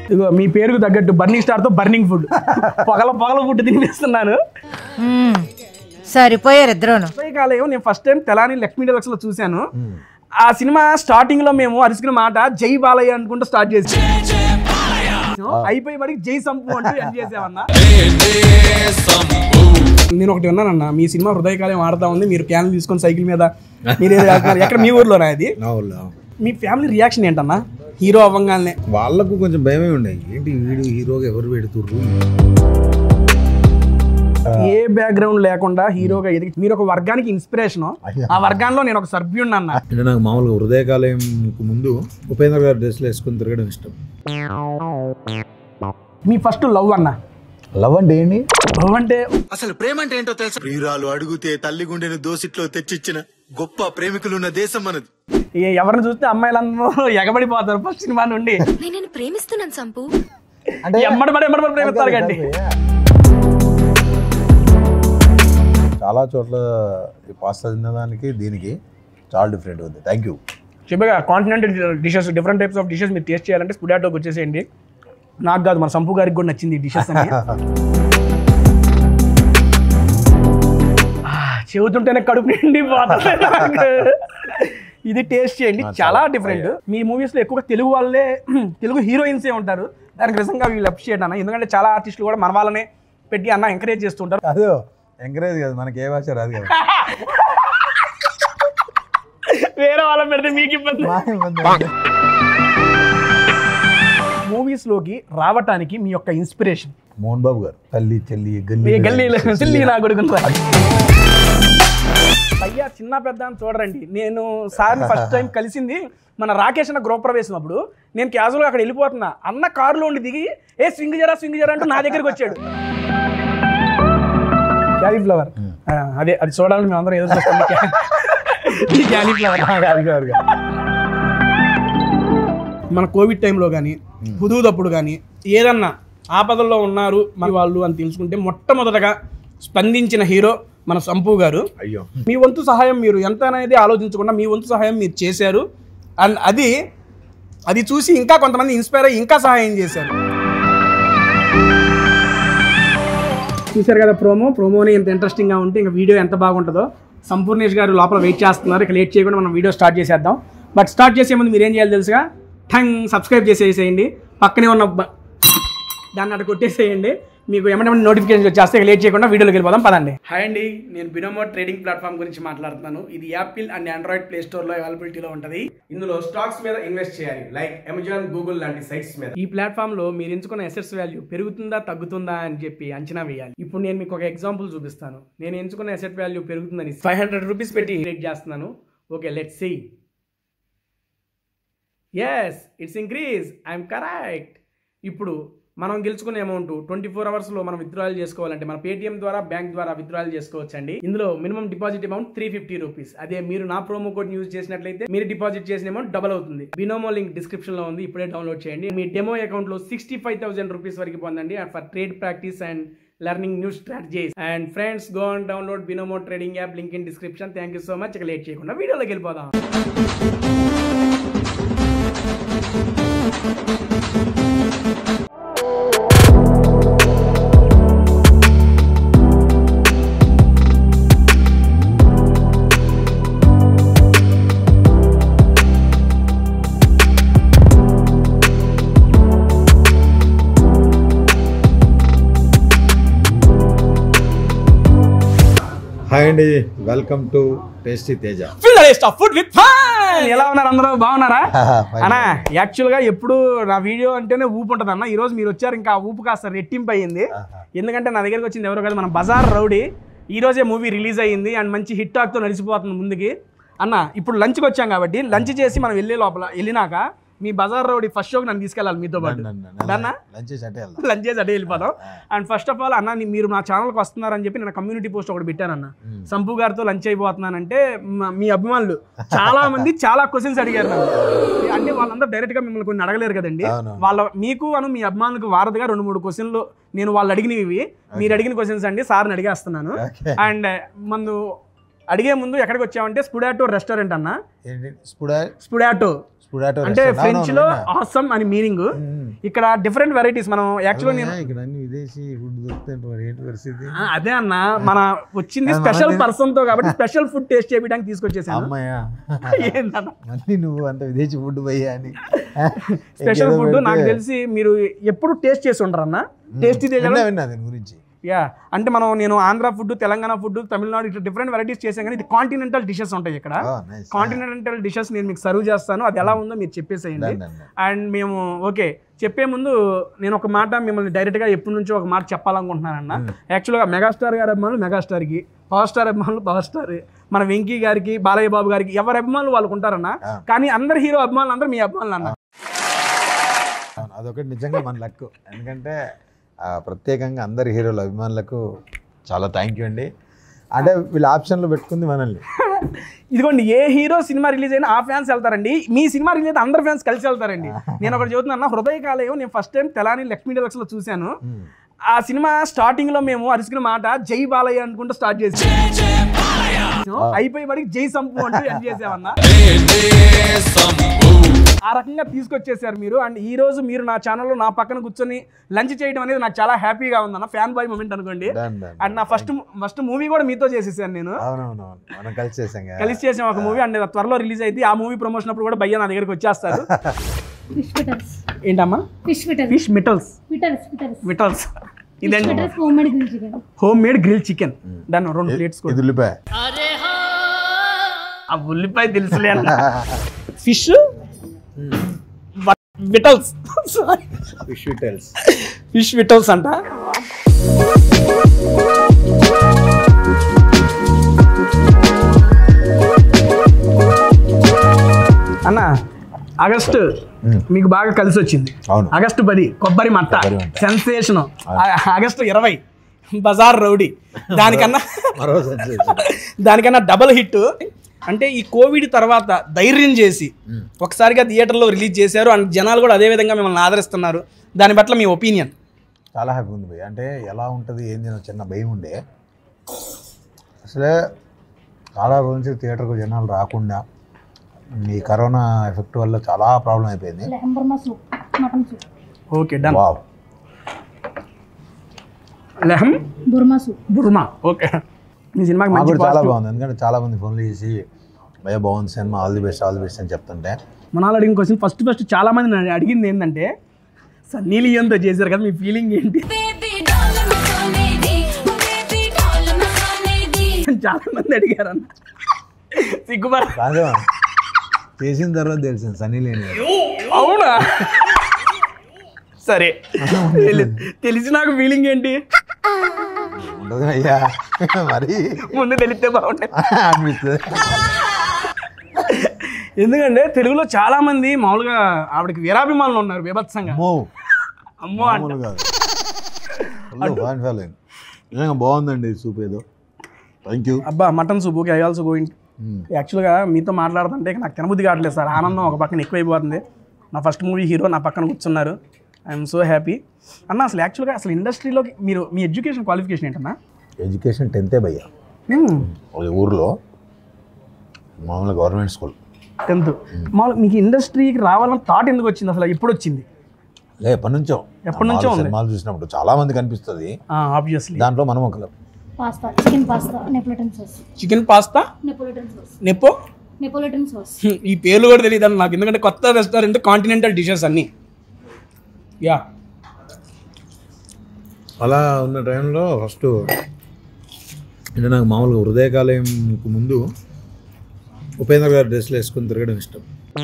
ఇదిగో మీ పేరుకు తగ్గట్టు బర్నింగ్ స్టార్తో బర్నింగ్ ఫుడ్ పొగల పొగల ఫుడ్ తినిపిస్తున్నాను మ్మ్. సరిపోయారు ఇద్దరును కాలేమో నేను ఫస్ట్ టైం తెలాని లక్ష్మీ డెలక్స్ లో చూశాను ఆ సినిమా స్టార్టింగ్ లో మేము అరుచుకున్న మాట జై బాలయ్య అనుకుంటూ స్టార్ట్ చేసి అయిపోయి వాడికి జై సంపు అంటూ ఎండ్ చేసామన్నా నేను ఒకటి విన్నానన్న మీ సినిమా హృదయకాలం ఆడుతా ఉంది మీరు క్యాన్ తీసుకొని సైకిల్ మీద మీరు ఏదో వెళ్తున్నారు ఎక్కడ మీ ఊర్లోనా అది నా ఊళ్ళో మీ ఫ్యామిలీ రియాక్షన్ ఏంటన్నా హీరో అవ్వగానే వాళ్ళకు కొంచెం భయమే ఉండే ఏంటి వీడు హీరోగా ఎవరు పెడుతుర్రు ఏ బ్యాక్గ్రౌండ్ లేకుండా హీరోగా ఎదిగి మీరు ఒక వర్గానికి ఇన్స్పిరేషన్ ఆ వర్గాల్లో నేను ఒక సభ్యుడిని అన్న అంటే నాకు మామూలుగా హృదయకాలయంకు ముందు ఉపేంద్ర గారి డ్రెస్లు వేసుకుని తిరగడం ఇష్టం మీ ఫస్ట్ లవ్ అన్న లవ్ అంటే ఏంటి లవ్ అంటే అసలు ప్రేమ అంటే ఏంటో తెలుసా ప్రియురాలు అడిగితే తల్లి గుండెను దోసిట్లో తెచ్చిచ్చిన గొప్ప ప్రేమికులున్న దేశం మనది ఏ- ఎవరిని చూస్తే అమ్మాయిలందరూ ఎగబడిపోతారు ఫస్ట్ సినిమా నుండి నేను నిన్ను ప్రేమిస్తున్నాను సంపు అంటే ఎమ్మడి పడి ఎమ్మడి పడి ప్రేమిస్తారు కండి చాలా చోట్ల ఈ పాస్తా తినడానికి దీనికి చాలా డిఫరెంట్ ఉంది థ్యాంక్ యూ చెప్పగా continental dishes different types of dishes మీరు టేస్ట్ చేయాలంటే స్పుడాటోకి వచ్చేసేయండి నాకు కాదు మన సంపు గారికి కూడా నచ్చింది ఈ డిషెస్ అని ఆ, చెబుతుంటేనే కడుపు నిండి పోతుంది నాకు. ఇది టేస్ట్ చేయండి చాలా డిఫరెంట్ మీ మూవీస్ లో ఎక్కువగా తెలుగు వాళ్ళే తెలుగు హీరోయిన్సే ఉంటారు దానికి నిజంగా వీళ్ళు అప్రిషియేట్ అన్న ఎందుకంటే చాలా ఆర్టిస్టులు కూడా మన వాళ్ళనే పెట్టి అన్న ఎంకరేజ్ చేస్తుంటారు అదే ఎంకరేజ్ కాదు మనకి ఏ భాష రాదు కదా వేరే వాళ్ళని పెడితే మీకు ఇబ్బంది మా ఇబ్బంది ఉంది. మూవీస్ లోకి రావటానికి మీ యొక్క ఇన్స్పిరేషన్ మోహన్ బాబు గారు తల్లి చెల్లి మీ గల్లీ గల్లీలో సిల్లి నా కొడుకుని అయ్యా చిన్న పెద్ద అని చూడరండి నేను సార్ని ఫస్ట్ టైం కలిసింది మన రాకేష్ అన్న గృహప్రవేశం అప్పుడు నేను క్యాజువల్గా అక్కడ వెళ్ళిపోతున్నా అన్న కారులో ఉండి దిగి ఏ స్వింగ్ జరా స్వింగ్ జరా అంటూ నా దగ్గరికి వచ్చాడు క్యాలీఫ్లవర్ అదే అది చూడాలని మేము అందరం ఎదురు చూస్తాం క్యాలీఫ్లవర్ మన కోవిడ్ టైంలో కానీ హుదూదప్పుడు కానీ ఏదన్నా ఆపదల్లో ఉన్నారు మన వాళ్ళు అని తెలుసుకుంటే మొట్టమొదటగా స్పందించిన హీరో మన సంపు గారు అయ్యో మీ వంతు సహాయం మీరు ఎంత అనేది ఆలోచించకుండా మీ వంతు సహాయం మీరు చేశారు అండ్ అది అది చూసి ఇంకా కొంతమంది ఇన్స్పైర్ అయ్యి ఇంకా సహాయం చేశారు చూశారు కదా ప్రోమో ప్రోమోని ఎంత ఇంట్రెస్టింగ్గా ఉంటే ఇంకా వీడియో ఎంత బాగుంటుందో సంపూర్ణేష్ గారు లోపల వెయిట్ చేస్తున్నారు ఇక లేట్ చేయకుండా మనం వీడియో స్టార్ట్ చేసేద్దాం బట్ స్టార్ట్ చేసే ముందు మీరు ఏం చేయాలి తెలుసుగా ఠంగ్ సబ్స్క్రైబ్ చేసేసేయండి పక్కనే ఉన్న బ- దాన్ని అక్కడ కొట్టేసేయండి మీకు ఏమంటే నోటిఫికేషన్ వచ్చేస్తే ఇక లేట్ చేయకుండా వీడియోలోకి వెళ్ళిపోదాం పదండి హాయ్ అండి నేను బినోమో ట్రేడింగ్ ప్లాట్ఫామ్ గురించి మాట్లాడుతున్నాను ఇది Apple and Android play store లో అవైలబిలిటీలో ఉంటది ఇందులో స్టాక్స్ మీద ఇన్వెస్ట్ చేయాలి లైక్ అమెజాన్ గూగుల్ లాంటి సైట్స్ మీద ఈ ప్లాట్ఫామ్ లో మీరు ఎంచుకున్న ఎసెట్స్ వాల్యూ పెరుగుతుందా తగ్గుతుందా అని చెప్పి అంచనా వేయాలి ఇప్పుడు నేను మీకు ఒక ఎగ్జాంపుల్ చూపిస్తాను నేను ఎంచుకున్న ఎసెట్ వాల్యూ పెరుగుతుందని ఫైవ్ హండ్రెడ్ రూపీస్ పెట్టి రేట్ చేస్తున్నాను okay let see yes it's increase I'm correct ఇప్పుడు మనం గెలుచుకునే అమౌంట్ ట్వంటీ ఫోర్ అవర్స్లో మనం విత్డ్రాయల్ చేసుకోవాలంటే మన పేటిఎం ద్వారా బ్యాంక్ ద్వారా విత్డ్రాయల్ చేసుకోవచ్చండి ఇందులో minimum deposit amount three fifty rupees అదే మీరు నా ప్రోమో కోడ్ యూజ్ చేసినట్లయితే మీరు డిపాజిట్ చేసిన అమౌంట్ డబల్ అవుతుంది బినోమో లింక్ డిస్క్రిప్షన్ లో ఉంది ఇప్పుడే డౌన్లోడ్ చేయండి మీ డెమో అకౌంట్ లో సిక్స్టీ ఫైవ్ థౌసండ్ రూపీస్ వరకు పొందండి for trade practice and learning new strategies and friends go and download Binomo trading app link in description thank you so much ఇక late చేయకుండా వీడియోలోకి వెళ్ళిపోదాం హాయ్ అండి welcome to tasty Teja fill the taste of food with fun ఎలా ఉన్నారు అందరూ బాగున్నారా అన్నా యాక్చువల్ గా ఎప్పుడు నా వీడియో అంటేనే ఊపు ఉంటుంది అన్న ఈ రోజు మీరు వచ్చారు ఇంకా ఆ ఊపు కాస్త రెట్టింపు అయ్యింది ఎందుకంటే నా దగ్గరికి వచ్చింది ఎవరో కాదు మన బజార్ రౌడీ ఈ రోజే మూవీ రిలీజ్ అయ్యింది అండ్ మంచి హిట్ టాక్ తో నడిచిపోతుంది ముందుకి అన్న ఇప్పుడు లంచ్కి వచ్చాం కాబట్టి లంచ్ చేసి మనం వెళ్ళే లోపల వెళ్ళినాక మీ బజార్ రౌడీ ఫస్ట్ షోకి నన్ను తీసుకెళ్ళాలి మీతో పాటు డన్నా లంచ్ చేసి అంటే వెళ్దాం లంచ్ చేసి అటే వెళ్ళిపోదాం అండ్ ఫస్ట్ ఆఫ్ ఆల్ అన్న నీ- మీరు నా ఛానల్కి వస్తున్నారని చెప్పి నేను కమ్యూనిటీ పోస్ట్ ఒకటి పెట్టానన్న సంపు గారితో లంచ్ అయిపోతున్నానంటే మ- మీ అభిమానులు చాలా మంది చాలా క్వశ్చన్స్ అడిగారు నన్ను అంటే వాళ్ళందరూ డైరెక్ట్ గా మిమ్మల్ని కొన్ని అడగలేరు కదండి అవును. వాళ్ళ మీకు అను మీ అభిమానులకు వారధిగా రెండు మూడు క్వశ్చన్లు నేను వాళ్ళు అడిగినవి ఇవి మీరు అడిగిన క్వశ్చన్స్ అండి సార్ని అడిగేస్తున్నాను Okay. అండ్ ముందు అడిగే ముందు ఎక్కడికి వచ్చామంటే స్పుడాటో రెస్టారెంట్ అన్న ఏంటి స్పుడా స్పుడాటో Purato అంటే restaurant. ఫ్రెంచ్ లో అవునవును, విన్నా. ఆసమ్ అని మీనింగ్ ఇక్కడ డిఫరెంట్ వెరైటీస్ మనం యాక్చువల్గా నేను అమ్మయ్య, ఇక్కడ అన్ని విదేశీ ఫుడ్ దొరుకుతుంటే మరి ఏంటి పరిస్థితి ఆ, అదే అన్న మన వచ్చింది అది స్పెషల్ మనది. పర్సన్ తో కాబట్టి స్పెషల్ ఫుడ్ టేస్ట్ చేయడానికి తీసుకొచ్చేసాను అమ్మయ్య ఏందన్న మళ్ళీ నువ్వు అంత విదేశీ ఫుడ్ పోయా అని స్పెషల్ ఇంకేదో ఫుడ్ నాకు పెడితే- తెలిసి మీరు ఎప్పుడు టేస్ట్ చేసి ఉండరు అన్న టేస్టీ విన్నా విన్నా దీని గురించి యా అంటే మనం నేను ఆంధ్ర ఫుడ్ తెలంగాణ ఫుడ్ తమిళనాడు ఇట్లా డిఫరెంట్ వెరైటీస్ చేసాం కానీ ఇది కాంటినెంటల్ డిషెస్ ఉంటాయి ఇక్కడ Oh, nice. కాంటినెంటల్ డిషెస్ నేను మీకు సర్వ్ చేస్తాను అది ఎలా ఉందో మీరు చెప్పేసేయండి Done, done, done. అండ్ మేము ఓకే చెప్పే ముందు నేను ఒక మాట మిమ్మల్ని డైరెక్ట్గా ఎప్పటి నుంచో ఒక మాట చెప్పాలనుకుంటున్నానన్న యాక్చువల్గా మెగాస్టార్ గారి అభిమానులు మెగాస్టార్కి పవర్ స్టార్ అభిమానులు పవర్ స్టార్ మన వెంకీ గారికి బాలయ్య బాబు గారికి ఎవరి అభిమానులు వాళ్ళకు ఉంటారన్న Ah. కానీ అందరు హీరో అభిమానులు అందరూ మీ అభిమానులు అన్న అవును, అదొకటి నిజంగా మన లక్ ఎందుకంటే ఆ, ప్రత్యేకంగా అందరి హీరోల అభిమానులకు చాలా థ్యాంక్ యూ అండి అంటే వీళ్ళు ఆప్షన్లో పెట్టుకుంది మనల్ని ఇదిగోండి ఏ హీరో సినిమా రిలీజ్ అయినా ఆ ఫ్యాన్స్ వెళ్తారండి మీ సినిమా రిలీజ్ అయితే అందరు ఫ్యాన్స్ కలిసి వెళ్తారండి నేను ఒకటి చెబుతున్నా హృదయ కాలేయం నేను ఫస్ట్ టైం తెలాని లక్ష్మీ డెలక్స్ లో చూశాను ఆ సినిమా స్టార్టింగ్ లో మేము అరుచుకున్న మాట జై బాలయ్య అనుకుంటూ స్టార్ట్ చేసి అయిపోయి పడికి జై సంపు అంటూ ఎండ్ చేసామన్నా ఆ రకంగా తీసుకొచ్చేసారు మీరు అండ్ ఈ రోజు మీరు నా ఛానల్లో నా పక్కన కూర్చొని లంచ్ చేయడం అనేది నాకు చాలా హ్యాపీగా ఉందన్న ఫ్యాన్ బాయ్ మూమెంట్ అనుకోండి Done, done. అండ్ నా ఫస్ట్ ఫస్ట్ మూవీ కూడా మీతో చేసేసాను నేను అవునవునవును మనం కలిసి చేసాం కదా కలిసి చేసాం ఒక మూవీ అండ్ త్వరలో రిలీజ్ అయితే ఆ మూవీ ప్రమోషన్ అప్పుడు కూడా భయ్య నా దగ్గరికి వచ్చేస్తారు ఫిష్ ఫిటర్స్ ఏంటమ్మా ఫిష్ ఫిటర్స్ ఫిష్ మిటల్స్ ఫిటర్స్ ఫిటర్స్ మిటల్స్ ఫిష్ ఇదండి fritters homemade grill chicken homemade grill chicken దాన్ని రెండు ప్లేట్స్ కూడా ఇది ఉల్లిపాయ ఆ ఉల్లిపాయ తెలుసులే ఫిష్ విటల్స్ ఫిష్ టెల్స్ ఫిష్ విటల్స్ అంట అన్న ఆగస్టు మీకు బాగా కలిసి వచ్చింది అవును. ఆగస్టు పది కొబ్బరి మట్ట కొబ్బరి మట్ట. సెన్సేషన్ ఆగస్టు ఇరవై బజార్ రౌడీ దానికన్నా మరో sensation. దానికన్నా డబల్ హిట్ అంటే ఈ కోవిడ్ తర్వాత ధైర్యం చేసి ఒకసారిగా థియేటర్లో రిలీజ్ చేశారు అండ్ జనాలు కూడా అదే విధంగా మిమ్మల్ని ఆదరిస్తున్నారు దాని పట్ల మీ ఒపీనియన్ చాలా హ్యాపీ ఉంది భయ్ అంటే ఎలా ఉంటుంది ఏంది అని చిన్న భయం ఉండే అసలే చాలా రోజు నుంచి థియేటర్కు జనాలు రాకుండా ఈ కరోనా ఎఫెక్ట్ వల్ల చాలా ప్రాబ్లం అయిపోయింది లెహంబర్మా soup mutton soup okay done wow లెహం బుర్మా సూప్ బుర్మా ఓకే మీ సినిమాకి మాకు మంచి కూడా చాలా positive. బాగుంది ఎందుకంటే చాలా మంది ఫోన్లు చేసి భయ బాగుంది cinema all the best all the best అని చెప్తుంటే మన వాళ్ళు అడిగిన క్వశ్చన్ ఫస్ట్ ఫస్ట్ చాలా మంది నన్ను అడిగింది ఏంటంటే సన్నీ లియోన్తో చేశారు కదా మీ ఫీలింగ్ ఏంటి Baby doll मसाले दी Baby doll मसाले दी అని చాలా మంది అడిగారు అన్న సిగ్గుపడ కాదు చేసిన తర్వాత తెలిసింది సన్నీ లేని అవునా సరే తెలి- తెలిసి నాకు ఫీలింగ్ ఏంటి ఉండదు అయ్యా మరి ముందు తెలిస్తే బాగుంటుంది అనిపిస్తుంది ఎందుకంటే తెలుగులో చాలా మంది మామూలుగా ఆవిడకి వీరాభిమానులు ఉన్నారు బీభత్సంగా అమ్మో అమ్మో అంట మామూలు కాదు ఫుల్ ఫ్యాన్ ఫాలోయింగ్ నిజంగా బాగుందండి సూప్ ఏదో థ్యాంక్ యూ అబ్బా mutton soup okay I also going యాక్చువల్గా మీతో మాట్లాడుతుంటే ఇక నాకు తినబుద్ధి కావట్లేదు సార్ ఆనందం ఒక పక్కన ఎక్కువైపోతుంది నా ఫస్ట్ మూవీ హీరో నా పక్కన కూర్చున్నారు ఐఎమ్ సో హ్యాపీ అన్న అసలు యాక్చువల్గా అసలు ఇండస్ట్రీలోకి మీరు మీ ఎడ్యుకేషన్ క్వాలిఫికేషన్ ఏంటన్నా ఎడ్యుకేషన్ టెన్తే భయ్యా ఒక ఊర్లో మామూలుగా గవర్నమెంట్ స్కూల్ టెన్త్ మామూలు మీకు ఇండస్ట్రీకి రావాలని థాట్ ఎందుకు వచ్చింది అసలు ఎప్పుడు వచ్చింది లే ఎప్పటి నుంచో ఎప్పటి నుంచో నాలుగు ఉంది. సినిమాలు చూసినప్పుడు చాలా మంది కనిపిస్తుంది ఆబ్వియస్లీ దాంట్లో మనం ఒకరు pasta chicken pasta Neapolitan sauce chicken pasta Neapolitan sauce నెప్పో నెపోలిటన్ సాస్ హ్మ్, ఈ పేర్లు కూడా తెలియదు అన్న నాకు ఎందుకంటే కొత్త రెస్టారెంట్ కాంటినెంటల్ డిషెస్ అన్నీ యా అలా ఉన్న టైంలో ఫస్ట్ అంటే నాకు మామూలుగా హృదయకాలయంకు ముందు ఉపేంద్ర గారి డ్రెస్లు వేసుకొని తిరగడం ఇష్టం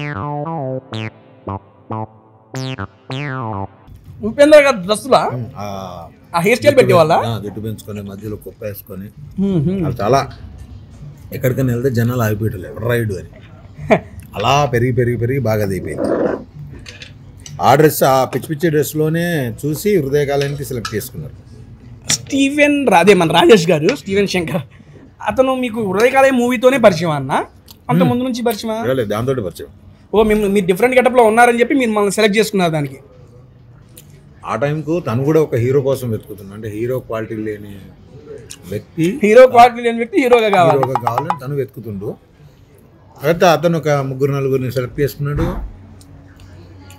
ఉపేంద్ర గారు డ్రెస్సులా ఆ ఆ హెయిర్ స్టైల్ పెట్టేవాళ్ళ ఆ, జుట్టు పెంచుకొని మధ్యలో కుప్ప వేసుకొని అది చాలా ఎక్కడికైనా వెళ్తే జనాలు ఆగిపోయటం ఎవరు రైడు అని అలా పెరిగి పెరిగి పెరిగి బాగా దిగిపోయింది ఆ డ్రెస్ ఆ పిచ్చి పిచ్చి డ్రెస్లోనే చూసి హృదయకాలానికి సెలెక్ట్ చేసుకున్నారు స్టీవెన్ రాదే మన రాజేష్ గారు స్టీవెన్ శంకర్ అతను మీకు హృదయకాలయ మూవీతోనే పరిచయం అన్న అంత ముందు నుంచి పరిచయమా లేదు దాంతో పరిచయం ఓ మేము మీరు డిఫరెంట్ గెటప్లో ఉన్నారని చెప్పి మీరు మనల్ని సెలెక్ట్ చేసుకున్నారు దానికి ఆ టైంకు తను కూడా ఒక హీరో కోసం వెతుకుతున్నాడు అంటే హీరో క్వాలిటీ లేని వ్యక్తి హీరో క్వాలిటీ లేని వ్యక్తి హీరోగా కావాలి హీరోగా కావాలని తను వెతుకుతుండు అయితే అతను ఒక ముగ్గురు నలుగురిని సెలెక్ట్ చేసుకున్నాడు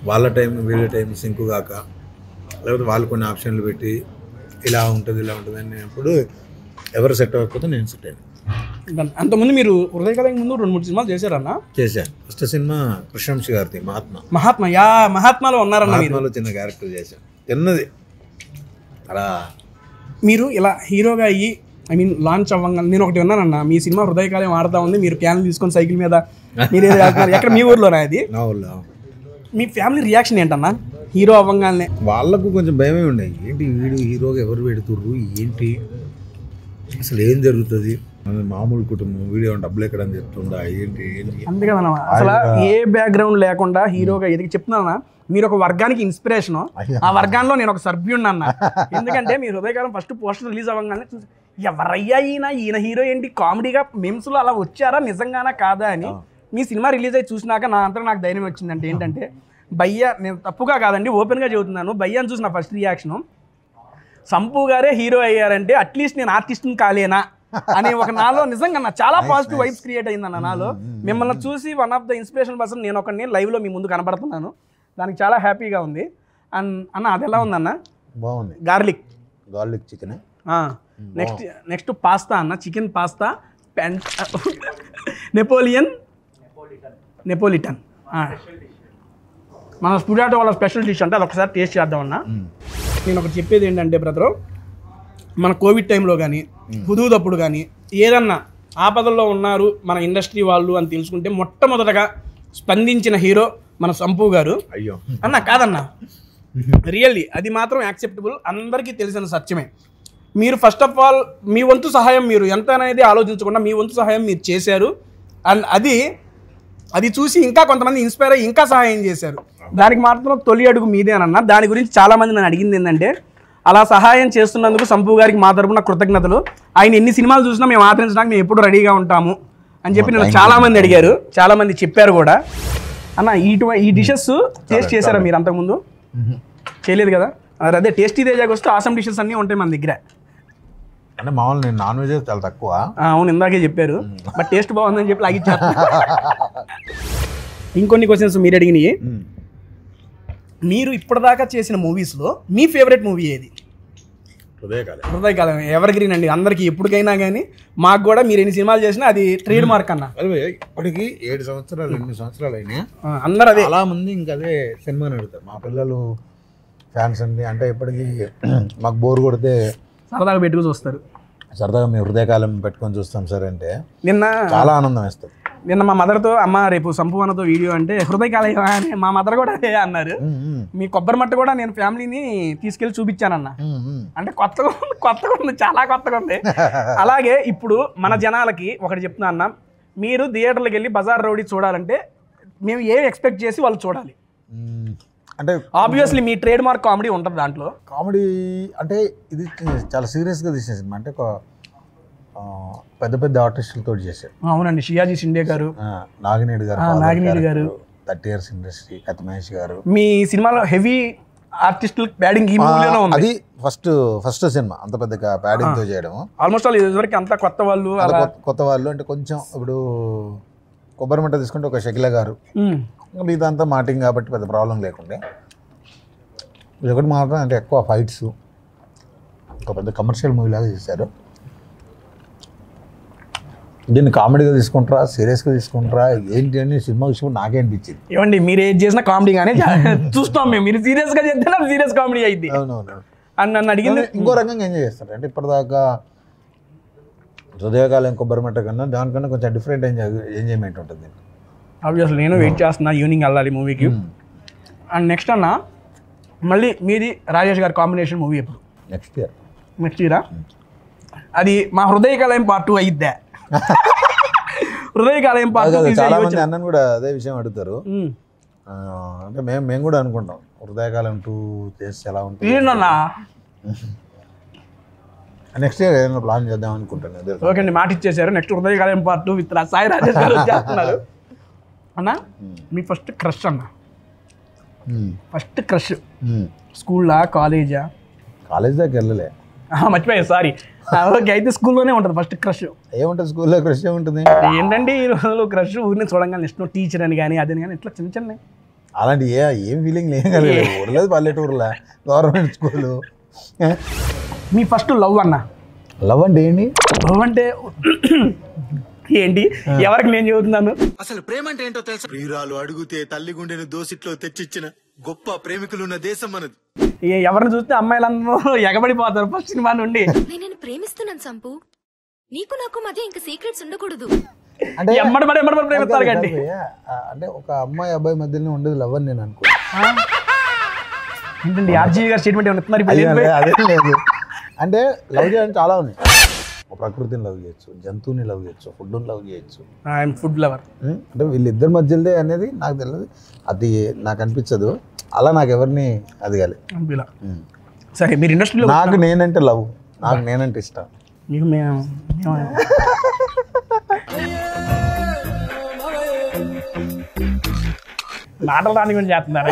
వాళ్ళ టైం వీళ్ళ టైం సింక్ కాక లేకపోతే వాళ్ళు కొన్ని ఆప్షన్లు పెట్టి ఇలా ఉంటుంది ఇలా ఉంటుంది అన్నప్పుడు ఎవరు సెట్ అవ్వకపోతే నేను సెట్ అయ్యాను దాన్- అంతకుముందు మీరు హృదయ కథకి ముందు రెండు మూడు సినిమాలు చేశారన్న చేశాను ఫస్ట్ సినిమా కృష్ణంశి గారిది మహాత్మ మహాత్మ యా మహాత్మాలో ఉన్నారన్న మీరు మహాత్మలో చిన్న క్యారెక్టర్ చేశాను చిన్నది అలా మీరు ఇలా హీరోగా అయ్యి ఐ మీన్ లాంచ్ అవ్వంగా నేను ఒకటి ఉన్నానన్న మీ సినిమా హృదయకాలం ఆడుతా ఉంది మీరు క్యాన్ తీసుకొని సైకిల్ మీద మీరు ఏదో వెళ్తున్నారు. ఎక్కడ మీ ఊర్లోనా అది నా ఊళ్ళో మీ ఫ్యామిలీ రియాక్షన్ ఏంటన్నా హీరో అవ్వగానే వాళ్ళకు కొంచెం భయమే ఉండేది ఏంటి వీడు హీరోగా ఎవరు పెడుతుర్రు ఏంటి అసలు ఏం జరుగుతుంది మన మామూలు కుటుంబం వీడియో డబ్బులు ఎక్కడ అని చెప్తుందా ఏంటి ఏంటి అంతే కదన్న అసలు ఏ బ్యాక్గ్రౌండ్ లేకుండా హీరోగా ఎదిగి చెప్తున్నానా మీరు ఒక వర్గానికి ఇన్స్పిరేషన్ ఆ వర్గాల్లో నేను ఒక సభ్యుడిని అన్న ఎందుకంటే మీ హృదయకాలం ఫస్ట్ పోస్టర్ రిలీజ్ అవ్వగానే చూసి ఎవరయ్యా ఈయన ఈయన హీరో ఏంటి కామెడీగా మెమ్స్లో అలా వచ్చారా నిజంగానా కాదా అని మీ సినిమా రిలీజ్ అయ్యి చూసినాక నా అంతా నాకు ధైర్యం వచ్చిందంటే ఏంటంటే భయ్య నేను తప్పుగా కాదండి ఓపెన్గా చెబుతున్నాను భయ్యాని చూసిన ఫస్ట్ రియాక్షను సంపు గారే హీరో అయ్యారంటే అట్లీస్ట్ నేను ఆర్టిస్ట్ని కాలేనా అనే ఒక నాలో నిజంగా నా చాలా పాజిటివ్ వైబ్స్ క్రియేట్ అయిందన్న నాలో మిమ్మల్ని చూసి one of the inspiration person నేను ఒకరిని లైవ్లో మీ ముందు కనబడుతున్నాను దానికి చాలా హ్యాపీగా ఉంది అండ్ అన్న అది ఎలా ఉందన్న బాగుంది garlic garlic chicken next next pasta అన్న చికెన్ పాస్తా పెంట్ నెపోలియన్ నెపోలిటన్ మన స్టూడియో వాళ్ళ స్పెషల్ డిష్ అంటే అది ఒకసారి టేస్ట్ చేద్దాం అన్న నేను ఒకటి చెప్పేది ఏంటంటే బ్రదరు మన కోవిడ్ టైంలో కానీ హుదూదప్పుడు కానీ ఏదన్నా ఆపదల్లో ఉన్నారు మన ఇండస్ట్రీ వాళ్ళు అని తెలుసుకుంటే మొట్టమొదటగా స్పందించిన హీరో మన సంపు గారు అయ్యో అన్న కాదన్నా రియల్లీ అది మాత్రం యాక్సెప్టబుల్ అందరికీ తెలిసిన సత్యమే మీరు ఫస్ట్ ఆఫ్ ఆల్ మీ వంతు సహాయం మీరు ఎంత అనేది ఆలోచించకుండా మీ వంతు సహాయం మీరు చేశారు అండ్ అది అది చూసి ఇంకా కొంతమంది ఇన్స్పైర్ అయ్యి ఇంకా సహాయం చేశారు దానికి మాత్రం తొలి అడుగు మీదే అన్న దాని గురించి చాలామంది నన్ను అడిగింది ఏంటంటే అలా సహాయం చేస్తున్నందుకు సంపు గారికి మా తరపున కృతజ్ఞతలు ఆయన ఎన్ని సినిమాలు చూసినా మేము ఆదరించడానికి మేము ఎప్పుడు రెడీగా ఉంటాము అని చెప్పి నన్ను చాలామంది అడిగారు చాలామంది చెప్పారు కూడా అన్న ఇటు ఈ డిషెస్ టేస్ట్ చేశారా మీరు అంతకుముందు చేయలేదు కదా మరి అదే టేస్టీ తేజాకి వస్తే ఆసమ్ డిషెస్ అన్నీ ఉంటాయి మన దగ్గర అంటే మామూలు నేను నాన్ వెజ్ చాలా తక్కువ ఆ, అవును ఇందాకే చెప్పారు బట్ టేస్ట్ బాగుందని చెప్పి లాగిచ్చారు ఇంకొన్ని క్వశ్చన్స్ మీరు అడిగినాయి మీరు ఇప్పటిదాకా చేసిన మూవీస్లో మీ ఫేవరెట్ మూవీ ఏది హృదయకాలే హృదయకాలం ఎవర్ గ్రీన్ అండి అందరికి ఎప్పటికైనా కానీ మాకు కూడా మీరు ఎన్ని సినిమాలు చేసినా అది ట్రేడ్ మార్క్ అన్న అదే ఇప్పటికి ఏడు సంవత్సరాలు ఎనిమిది సంవత్సరాలు అయినాయి ఆ, అందరు అదే చాలా మంది ఇంకా అదే సినిమాని అడుగుతారు మా పిల్లలు ఫ్యాన్స్ అండి అంటే ఇప్పటికి మాకు బోర్ కొడితే సరదాగా పెట్టుకు చూస్తారు సరదాగా మేము హృదయకాలం పెట్టుకొని చూస్తాం సార్ అంటే నిన్న చాలా ఆనందం వేస్తుంది నిన్న మా మదర్తో అమ్మ రేపు సంపూర్ణతో వీడియో అంటే హృదయకాలం అని మా మదర్ కూడా అదే అన్నారు ఉమ్, ఉమ్, మీ కొబ్బరి మట్ట కూడా నేను ఫ్యామిలీని తీసుకెళ్ళి చూపించానన్న ఉమ్, ఉమ్. అంటే కొత్తగా ఉంది కొత్తగా ఉంది చాలా కొత్తగా ఉంది అలాగే ఇప్పుడు మన జనాలకి ఒకటి చెప్తున్నా అన్న మీరు థియేటర్లకు వెళ్ళి బజార్ రౌడీ చూడాలంటే మేము ఏం ఎక్స్పెక్ట్ చేసి వాళ్ళు చూడాలి ఉమ్, అంటే ఆబ్వియస్లీ మీ ట్రేడ్ మార్క్ కామెడీ ఉంటుంది దాంట్లో కామెడీ అంటే ఇది చాలా సీరియస్గా తీసిన సినిమా అంటే ఒక ఆ, పెద్ద పెద్ద ఆర్టిస్టులతో చేశారు అవునండి షియాజీ షిండే గారు ఆ, నాగినేడు గారు ఆ, నాగినేడు గారు. థర్టీ ఇయర్స్ ఇండస్ట్రీ కత్తి మహేష్ గారు మీ సినిమాలో హెవీ ఆర్టిస్టుల బ్యాడింగ్ ఈ మూవీలోనే ఆ, ఉంది అది ఫస్ట్ ఫస్ట్ సినిమా అంత పెద్ద ప్యాడింగ్ తో చేయడం ఆల్మోస్ట్ ఆల్ ఇదివరకు అంతా కొత్త వాళ్ళు అలా అలా కొత్త- కొత్త వాళ్ళు అంటే కొంచెం ఇప్పుడు కొబ్బరి మంట తీసుకుంటే ఒక షకిల గారు ఉమ్. ఇంకా మిగతా అంతా మాటింగ్ కాబట్టి పెద్ద ప్రాబ్లం లేకుండే ఇది ఒకటి మాత్రం అంటే ఎక్కువ ఫైట్స్ ఒక పెద్ద కమర్షియల్ మూవీ లాగా చేశారు దీన్ని కామెడీగా తీసుకుంటారా సీరియస్గా తీసుకుంటారా ఏంటి అని సినిమా చూసినప్పుడు నాకే అనిపించింది ఏమండి మీరు ఏది చేసినా కామెడీ కానీ చూస్తాం మేము మీరు సీరియస్ గా చెప్తే నాకు సీరియస్ కామెడీ అయింది అవునవును అని నన్ను అడిగింది ఇంకో రకంగా ఎంజాయ్ చేస్తారు అంటే ఇప్పటిదాకా హృదయకాలం కొబ్బరి మట్ట కన్నా దానికన్నా కొంచెం డిఫరెంట్ ఎంజాయ్ ఎంజాయ్మెంట్ ఉంటుంది ఆబ్వియస్లీ నేను వెయిట్ చేస్తున్నా ఈవినింగ్ వెళ్ళాలి మూవీకి అండ్ నెక్స్ట్ అన్న మళ్ళీ మీది రాజేష్ గారి కాంబినేషన్ మూవీ ఎప్పుడు నెక్స్ట్ ఇయర్ నెక్స్ట్ ఇయరా అది మా హృదయ కలయం పార్ట్ టూ అయిద్దా హృదయ కలయం పార్ట్ టూ చాలా మంది అన్నను కూడా అదే విషయం అడుగుతారు ఉమ్. ఆ, అంటే మేము మేము కూడా అనుకుంటాం హృదయకాలం టూ చేస్తే ఎలా ఉంటుంది ఏంటన్నా నెక్స్ట్ ఇయర్ ఏదైనా ప్లాన్ చేద్దాం అనుకుంటాను అదే ఓకే అండి మాట ఇచ్చేసారు next Hrudaya Kaleyam part two with Sai Rajesh గారు చేస్తున్నారు అన్న మీ ఫస్ట్ క్రష్ అన్న ఫస్ట్ క్రష్ స్కూల్లా కాలేజా కాలేజ్ దాకా వెళ్ళలే మర్చిపోయా సారీ ఓకే అయితే స్కూల్లోనే ఉంటుంది ఫస్ట్ క్రష్ ఏముంటుంది స్కూల్లో క్రష్ ఏముంటుంది ఏంటంటే ఈ రోజుల్లో క్రష్ ఊరిని చూడంగానే ఇష్టం టీచర్ అని కానీ అదని కానీ ఇట్లా చిన్న చిన్న అలాంటి ఏ ఏం ఫీలింగ్ ఏం కలగలేదు ఊర్లేదు పల్లెటూరులా గవర్నమెంట్ స్కూల్ మీ ఫస్ట్ లవ్ అన్న లవ్ అంటే ఏంటి లవ్ అంటే ఏంటి ఎవరికి నేను చెబుతున్నాను అసలు ప్రేమ అంటే ఏంటో తెలుసా ప్రియురాలు అడుగుతే తల్లి గుండెను దోసిట్లో తెచ్చిచ్చిన గొప్ప ప్రేమికులున్న దేశం మనది ఏ- ఎవరిని చూస్తే అమ్మాయిలందరూ ఎగబడిపోతారు ఫస్ట్ సినిమా నుండి నేను నిన్ను ప్రేమిస్తున్నాను సంపు నీకు నాకు మధ్య ఇంకా సీక్రెట్స్ ఉండకూడదు అంటే ఎమ్మడి పడి ఎమ్మడి పడి ప్రేమిస్తారు కండి కాదు భయ్యా, ఆ, అంటే ఒక అమ్మాయి అబ్బాయి మధ్యలో ఉండేది లవ్ అని నేను అనుకో ఏంటండి ఆర్జీ గారు స్టేట్మెంట్ ఏమన్నా ఇస్తున్నారు ఇప్పుడు అదే ఏంటి? అదే లేదు అంటే లవ్ చేయడానికి చాలా ఉన్నాయి ఒక ప్రకృతిని లవ్ చేయొచ్చు జంతువుని లవ్ చేయొచ్చు ఫుడ్ని లవ్ చేయొచ్చు ఐఎమ్ ఫుడ్ లవర్ ఉం? అంటే వీళ్ళిద్దరి మధ్యలోదే అనేది నాకు తెలియదు అది నాకు అనిపించదు అలా నాకు ఎవరిని అది కాలే ఇలా సరే మీరు ఇండస్ట్రీలో నాకు నేనంటే లవ్ నాకు నేనంటే ఇష్టం మీకు మేము మేము- మాటలు రాని గురించి చేస్తున్నారు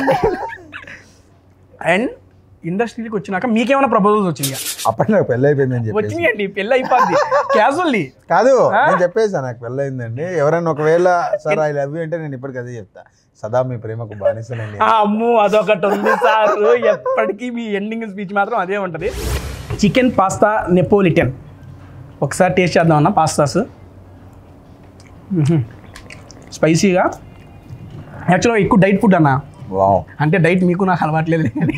అండ్ ఇండస్ట్రీకి వచ్చినాక మీకేమైనా ప్రపోజల్స్ వచ్చినాయా అప్పటి నాకు పెళ్ళి అయిపోయిందని చెప్పేసి వచ్చినాయండి పెళ్ళి అయిపోద్ది క్యాజువల్లీ కాదు నేను చెప్పేసా నాకు పెళ్ళి అయిందండి ఎవరైనా ఒకవేళ సార్ ఐ లవ్ యూ అంటే నేను ఇప్పటికి అదే చెప్తా సదా మీ ప్రేమకు బానిసనండి అమ్ము అదొకటి ఉంది సార్ ఎప్పటికీ మీ ఎండింగ్ స్పీచ్ మాత్రం అదే ఉంటుంది చికెన్ పాస్తా నెపోలిటన్ ఒకసారి టేస్ట్ చేద్దాం అన్న పాస్తాస్ స్పైసీగా యాక్చువల్గా ఎక్కువ డైట్ ఫుడ్ అన్న వావ్ అంటే డైట్ మీకు నాకు అలవాట్లేదు కానీ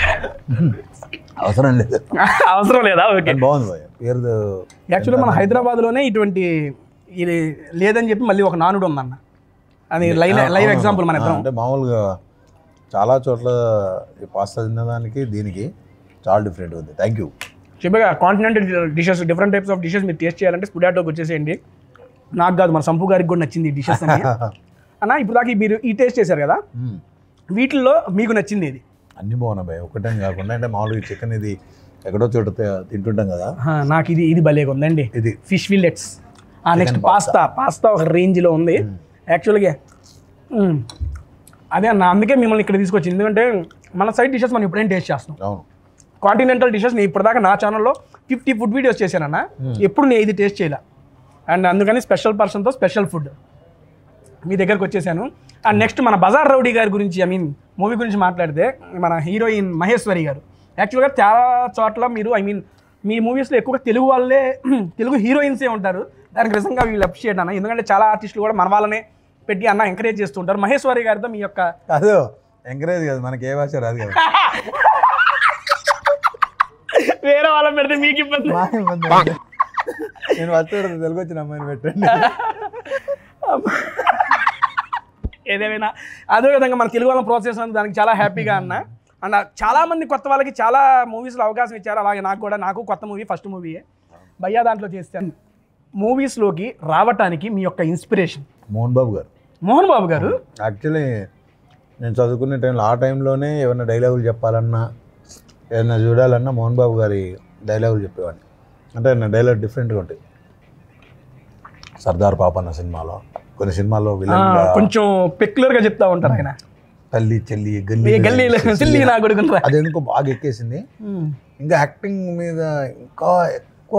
అవసరం లేదు అవసరం లేదా ఓకే కానీ బాగుంది భయ్య పేరు యాక్చువల్గా మన హైదరాబాద్లోనే ఇటువంటి ఇది లేదని చెప్పి మళ్ళీ ఒక నానుడు ఉందన్న అది లైవ్ లైవ్ ఎగ్జాంపుల్ మన ఇద్దరం అంటే మామూలుగా చాలా చోట్ల ఈ పాస్తా తినడానికి దీనికి చాలా డిఫరెంట్ ఉంది థ్యాంక్ యూ చెప్పగా continental dishes different types of dishes మీరు టేస్ట్ చేయాలంటే స్పుడాటోకి వచ్చేసేయండి నాకు కాదు మన సంపు గారికి కూడా నచ్చింది ఈ డిషెస్ అని అన్న ఇప్పుడు దాకా మీరు ఈ టేస్ట్ చేశారు కదా వీటిల్లో మీకు నచ్చింది ఇది అన్ని బాగున్నాయి భయ్య ఒకటే కాకుండా అంటే మామూలుగా చికెన్ ఇది ఎక్కడో చోట తి- తింటుంటాం కదా ఆ, నాకు ఇది ఇది భలేగా ఉందండి ఇది fish fillets next pasta pasta ఒక రేంజ్లో ఉంది యాక్చువల్గా మ్, అదే అన్న అందుకే మిమ్మల్ని ఇక్కడ తీసుకొచ్చింది ఎందుకంటే మన సైడ్ డిషెస్ మనం ఇప్పుడేం టేస్ట్ చేస్తాం అవును కాంటినెంటల్ డిషెస్ నేను ఇప్పటిదాకా నా ఛానల్లో ఫిఫ్టీ ఫుడ్ వీడియోస్ చేశానన్న ఎప్పుడు నేను ఇది టేస్ట్ చేయలే అండ్ అందుకని స్పెషల్ పర్సన్తో స్పెషల్ ఫుడ్ మీ దగ్గరకు వచ్చేసాను అండ్ నెక్స్ట్ మన బజార్ రౌడీ గారి గురించి ఐ మీన్ మూవీ గురించి మాట్లాడితే మన హీరోయిన్ మహేశ్వరి గారు యాక్చువల్గా చాలా చోట్ల మీరు ఐ మీన్ మీ మూవీస్లో ఎక్కువగా తెలుగు వాళ్ళే తెలుగు హీరోయిన్సే ఉంటారు దానికి నిజంగా వీళ్ళు అప్రిషియేట్ అన్న ఎందుకంటే చాలా ఆర్టిస్టులు కూడా మన వాళ్ళనే పెట్టి అన్న ఎంకరేజ్ చేస్తుంటారు మహేశ్వరి గారితో మీ యొక్క కాదు ఎంకరేజ్ కాదు మనకి ఏ భాష రాదు కదా వేరే వాళ్ళని పెడితే మీకు ఇబ్బంది మా ఇబ్బంది ఉంది. నేను వచ్చి తెలుగు వచ్చిన అమ్మాయిని పెట్టండి ఏదేమైనా అదే విధంగా మన తెలుగు వాళ్ళని ప్రోత్సహిస్తున్నందుకు దానికి చాలా హ్యాపీగా అన్న అండ్ చాలా మంది కొత్త వాళ్ళకి చాలా మూవీస్లో అవకాశం ఇచ్చారు అలాగే నాకు కూడా నాకు కొత్త మూవీ ఫస్ట్ మూవీయే భయ్యా దాంట్లో చేస్తాను మూవీస్లోకి రావటానికి మీ యొక్క ఇన్స్పిరేషన్ మోహన్ బాబు గారు మోహన్ బాబు గారు యాక్చువల్లీ నేను చదువుకునే టైంలో ఆ టైంలోనే ఏమైనా డైలాగులు చెప్పాలన్నా ఏదైనా చూడాలన్నా మోహన్ బాబు గారి డైలాగులు చెప్పేవాడిని అంటే నా డైలాగ్ డిఫరెంట్గా ఉంటాయి సర్దార్ పాప అన్న సినిమాలో కొన్ని సినిమాల్లో ఆ, విలన్ కొంచెం పెక్యులర్గా చెప్తా ఉంటారు ఆయన తల్లి చెల్లి ఈ గల్లి గల్లీలో చెల్లి నా కొడుకుని రా. అది ఎందుకో బాగా ఎక్కేసింది ఇంకా యాక్టింగ్ మీద ఇంకా ఎక్కువ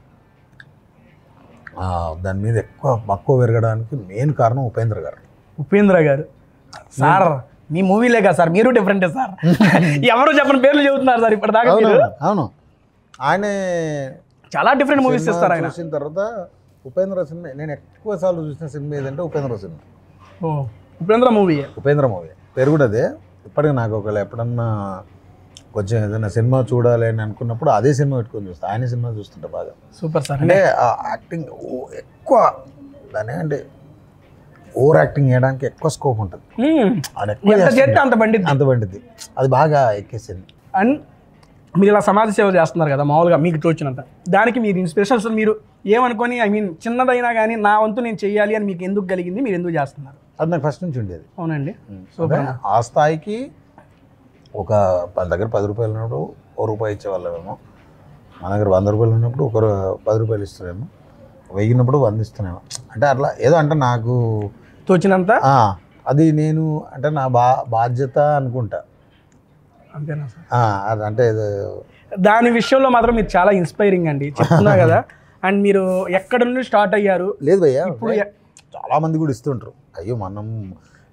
ఆ, దాని మీద ఎక్కువ మక్కువ పెరగడానికి మెయిన్ కారణం ఉపేంద్ర గారు ఉపేంద్ర గారు సార్ మీ మూవీలే కదా సార్ మీరు డిఫరెంటే సార్ ఎవరు చెప్పని పేర్లు చెబుతున్నారు సార్ ఇప్పటిదాకా అవును మీరు అవును ఆయన చాలా డిఫరెంట్ మూవీస్ సినిమా చేస్తారు ఆయన చూసిన తర్వాత ఉపేంద్ర సినిమా నేను ఎక్కువ సార్లు చూసిన సినిమా ఏదంటే ఉపేంద్ర సినిమా ఓ ఉపేంద్ర మూవీ ఉపేంద్ర మూవీ పేరు కూడా అదే ఇప్పటికి నాకు ఒకవేళ ఎప్పుడన్నా కొంచెం ఏదైనా సినిమా చూడాలి అని అనుకున్నప్పుడు అదే సినిమా పెట్టుకొని చూస్తా ఆయన సినిమా చూస్తుంటా బాగా సూపర్ సార్ అంటే ఆ యాక్టింగ్ ఓ- ఎక్కువ దాని అంటే ఓవర్ యాక్టింగ్ చేయడానికి ఎక్కువ స్కోప్ ఉంటుంది మ్మ్. ఆయన ఎక్కువ ఎంత చేస్తే చేస్తుంటాడు. అంత బండి అంత పండిద్ది అది బాగా ఎక్కేసింది అండ్ మీరు ఇలా సమాజ సేవ చేస్తున్నారు కదా మామూలుగా మీకు తోచినంత దానికి మీరు ఇన్స్పిరేషన్ అసలు మీరు ఏమనుకొని ఐ మీన్ చిన్నదైనా కానీ నా వంతు నేను చెయ్యాలి అని మీకు ఎందుకు కలిగింది మీరు ఎందుకు చేస్తున్నారు అది నాకు ఫస్ట్ నుంచి ఉండేది అవునండి అంటే సూపర్ ఆ స్థాయికి ఒక మన దగ్గర పది రూపాయలు ఉన్నప్పుడు ఓ రూపాయి ఇచ్చేవాళ్ళమేమో మన దగ్గర వంద రూపాయలు ఉన్నప్పుడు ఒక రూ- పది రూపాయలు ఇస్తున్నామో వెయ్యినప్పుడు వంద ఇస్తున్నాము అంటే అట్లా ఏదో అంటే నాకు తోచినంత ఆ, అది నేను అంటే నా బా బాధ్యత అనుకుంటా అంతేనా సార్ ఆ, అది అంటే ఇది దాని విషయంలో మాత్రం మీరు చాలా ఇన్స్పైరింగ్ అండి చెప్తున్నా కదా అండ్ మీరు ఎక్కడ నుండి స్టార్ట్ అయ్యారు లేదు భయ్యా ఇప్పుడు ఎ- చాలా మంది కూడా ఇస్తుంటారు అయ్యో మనం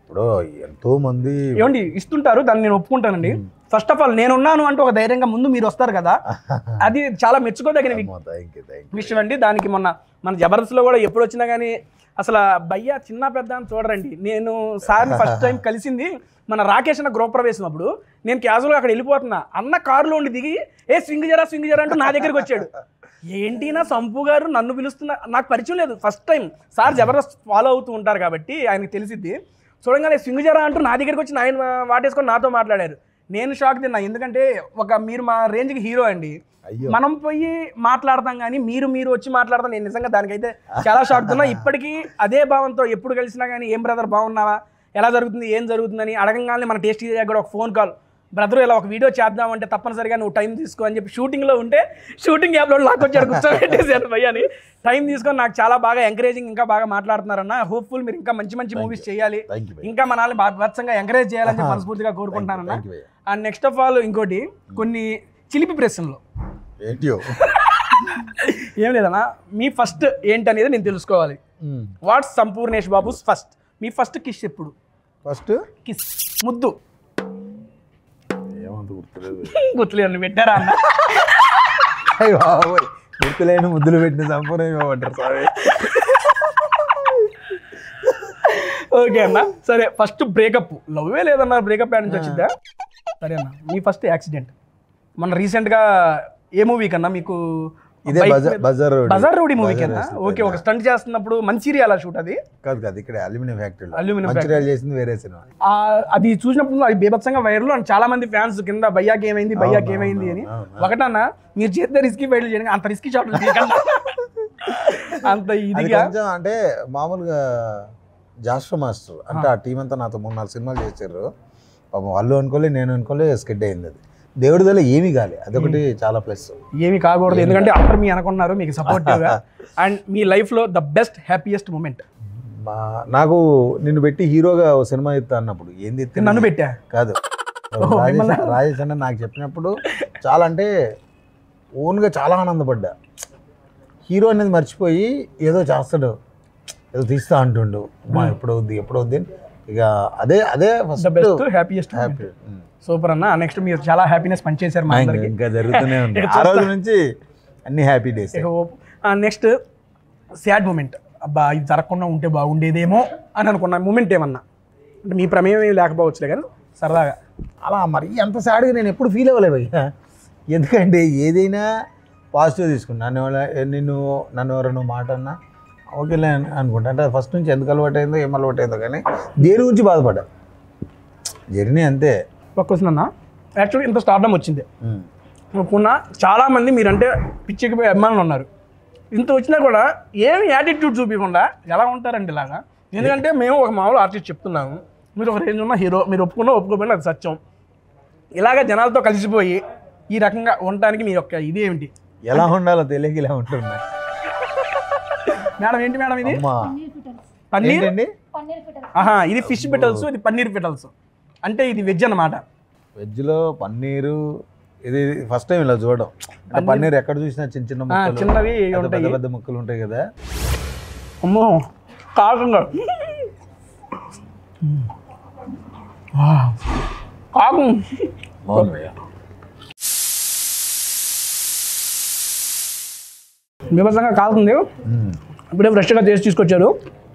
ఇప్పుడు ఎంతో మంది ఏమండి ఇస్తుంటారు దాన్ని నేను ఒప్పుకుంటానండి ఫస్ట్ ఆఫ్ ఆల్ నేనున్నాను అంటూ ఒక ధైర్యంగా ముందు మీరు వస్తారు కదా అది చాలా మెచ్చుకోదగిన వి- థ్యాంక్ యూ థ్యాంక్ విషయం అండి దానికి మొన్న మన జబర్దస్త్లో కూడా ఎప్పుడు వచ్చినా కానీ అసలు భయ్య చిన్న పెద్ద అని చూడరండి నేను సార్ని ఫస్ట్ టైం కలిసింది మన రాకేష్ అన్న గృహప్రవేశం అప్పుడు నేను క్యాజువల్గా అక్కడ వెళ్ళిపోతున్నా అన్న కారులో ఉండి దిగి ఏ స్వింగ్ జరా స్వింగ్ జరా అంటూ నా దగ్గరికి వచ్చాడు ఏంటి నా సంపు గారు నన్ను పిలుస్తున్నా నాకు పరిచయం లేదు first time sir Jabardasth follow అవుతూ ఉంటారు కాబట్టి ఆయనకి తెలిసిద్ది చూడంగానే స్వింగ్ జరా అంటూ నా దగ్గరికి వచ్చి ఆయన వాటేసుకొని నాతో మాట్లాడారు నేను షాక్ తిన్నా ఎందుకంటే ఒక మీరు మా రేంజ్కి హీరో అండి అయ్యో. మనం పోయి మాట్లాడతాం కానీ మీరు మీరు వచ్చి మాట్లాడతాం నేను నిజంగా దానికైతే చాలా షాక్ తిన్నా ఇప్పటికీ అదే భావంతో ఎప్పుడు కలిసినా కానీ ఏం బ్రదర్ బాగున్నావా ఎలా జరుగుతుంది ఏం జరుగుతుందని అడగంగానే మన టేస్ట్ కూడా ఒక ఫోన్ కాల్ బ్రదర్ ఇలా ఒక వీడియో చేద్దామంటే తప్పనిసరిగా నువ్వు టైం తీసుకో అని చెప్పి షూటింగ్లో ఉంటే షూటింగ్ యాప్లో లాక్కొచ్చాడు కూర్చోబెట్టేసాను భయ్య అని టైం తీసుకొని నాకు చాలా బాగా ఎంకరేజింగ్ ఇంకా బాగా మాట్లాడుతున్నారన్న హోప్ఫుల్ మీరు ఇంకా మంచి మంచి మూవీస్ చేయాలి థ్యాంక్ యూ భయ్య ఇంకా మనల్ని భత్సంగా ఎంకరేజ్ చేయాలని చెప్పి మనస్ఫూర్తిగా కోరుకుంటున్నానన్న థ్యాంక్ యూ భయ్య అండ్ నెక్స్ట్ ఆఫ్ ఆల్ ఇంకోటి కొన్ని చిలిపి ప్రశ్నలు ఏంటియో ఏం లేదన్నా మీ ఫస్ట్ ఏంటి అనేది నేను తెలుసుకోవాలి వాట్స్ సంపూర్ణేష్ బాబు ఫస్ట్ మీ ఫస్ట్ కిస్ ఎప్పుడు ఫస్ట్ కిస్ ముద్దు ఏమంత గుర్తులేదు గుర్తులేదు పెట్టారా అన్న అయ్య బాబోయ్ గుర్తులేని ముద్దులు పెట్టిన సంపూర్ణ ఇవ్వమంటారు సారీ ఓకే అన్న సరే ఫస్ట్ బ్రేకప్ లవ్వే లేదన్న బ్రేకప్ నుంచి వచ్చిందా సరే అన్న మీ ఫస్ట్ యాక్సిడెంట్ మన రీసెంట్గా ఏ మూవీ కన్నా మీకు ఇదే bike బజార్ మీద- Bazaar road Bazaar road movie Bazaar కన్నా వేసిన ఓకే ఒక స్టంట్ చేస్తున్నప్పుడు మంచిర్యాల షూట్ అది కాదు కాదు ఇక్కడ అల్యూమినియం ఫ్యాక్టరీ Aluminum మంచిర్యాల చేసింది వేరే సినిమా ఆ, అది చూసినప్పుడు అది బీభత్సంగా వైరల్ అండ్ చాలా మంది ఫ్యాన్స్ కింద భయ్యాకి ఏమైంది భయ్యాకి అవును, ఏమైంది అని అవును, అవును. ఒకటన్నా మీరు చేస్తే రిస్కీ ఫైట్లు చేయండి అంత రిస్కీ షాట్లు తీయకండి అంత అది ఇదిగా కొంచెం అంటే మామూలుగా జాస్ట్రో మాస్టర్ అంటే ఆ టీం అంతా నాతో మూడు నాలుగు సినిమాలు చేశారు పాపం వాళ్ళు అనుకోలే నేను అనుకోలే స్కిడ్ అయింది అది దేవుడి వల్ల ఏమీ కాలే అదొకటి చాలా ప్లస్ ఏమి కాకూడదు ఎందుకంటే అందరు మీ అనుకున్నారు మీకు సపోర్టివ్గా అండ్ మీ లైఫ్లో ద బెస్ట్ హ్యాపీయెస్ట్ మూమెంట్ మా నాకు నిన్ను పెట్టి హీరోగా ఓ సినిమా ఎత్తా అన్నప్పుడు ఏంది ఎత్తింది? నన్ను పెట్టా కాదు రాజేష్ రాజేష్ అన్న నాకు చెప్పినప్పుడు చాలా అంటే ఓన్గా చాలా ఆనందపడ్డా హీరో అనేది మర్చిపోయి ఏదో చేస్తాడు ఏదో తీస్తా అంటుండు మా ఎప్పుడవుద్ది ఎప్పుడవుద్ది అని. ఇక అదే అదే the first best happiest happy super అన్న నెక్స్ట్ మీరు చాలా హ్యాపీనెస్ పనిచేశారు మా అందరికి ఇంకా జరుగుతూనే ఉంది ఇక ఆ రోజు నుంచి అన్ని happy days next sad moment అబ్బా ఇది జరగకుండా ఉంటే బాగుండేదేమో అని అనుకున్న మూమెంట్ ఏమన్నా అంటే మీ ప్రమేయం ఏమి లేకపోవచ్చులే కానీ సరదాగా అలా మరి అంత సాడ్గా నేను ఎప్పుడు ఫీల్ అవ్వలే భయ్య ఎందుకంటే ఏదైనా పాజిటివ్ తీసుకున్నా నన్ను ఎవరైనా- నిన్ను నన్ను ఎవరైనా మాట అన్నా ఓకేలే అని అనుకుంటా అంటే ఫస్ట్ నుంచి ఎందుకు అలవాటు అయిందో ఏం అలవాటు అయిందో కానీ దేని గురించి బాధపడ్డా జర్నీ అంతే ఒక క్వశ్చన్ అన్న యాక్చువల్లీ ఇంత స్టార్డమ్ వచ్చింది ఉమ్. అనుకున్న చాలామంది మీరంటే పిచ్చికిపోయి అభిమానులు ఉన్నారు ఇంత వచ్చినా కూడా ఏమి యాటిట్యూడ్ చూపించకుండా ఎలా ఉంటారండి ఇలాగా ఎందుకంటే మేము ఒక మామూలు ఆర్టిస్ట్ చెప్తున్నాము మీరు ఒక రేంజ్ ఉన్న హీరో మీరు ఒప్పుకున్నా ఒప్పుకోపోయినా అది సత్యం ఇలాగ జనాలతో కలిసిపోయి ఈ రకంగా ఉండటానికి మీ యొక్క ఇది ఏమిటి ఎలా ఉండాలో తెలియక ఇలా ఉంటున్నా మేడం ఏంటి మేడం ఇది అమ్మా పన్నీర్ పిటల్స్ పన్నీర్ ఏంటండి పన్నీర్ పిటల్స్ ఆహా ఇది ఫిష్ పిటల్స్ ఇది పన్నీర్ పిటల్స్ అంటే ఇది వెజ్ అన్నమాట వెజ్లో పన్నీరు ఇది ఫస్ట్ టైం ఇలా చూడడం అంటే పన్నీర్ ఎక్కడ చూసినా చిన్న చిన్న ఆ, ముక్కలు చిన్నవి పెద్ద ఉంటాయి పెద్ద పెద్ద ముక్కలు ఉంటాయి కదా అమ్మో కాకంగా కాకు బాగుంది భయ్యా. బీభత్సంగా కాకుంది ఉమ్. ఇప్పుడే ఫ్రెష్గా చేసి తీసుకొచ్చారు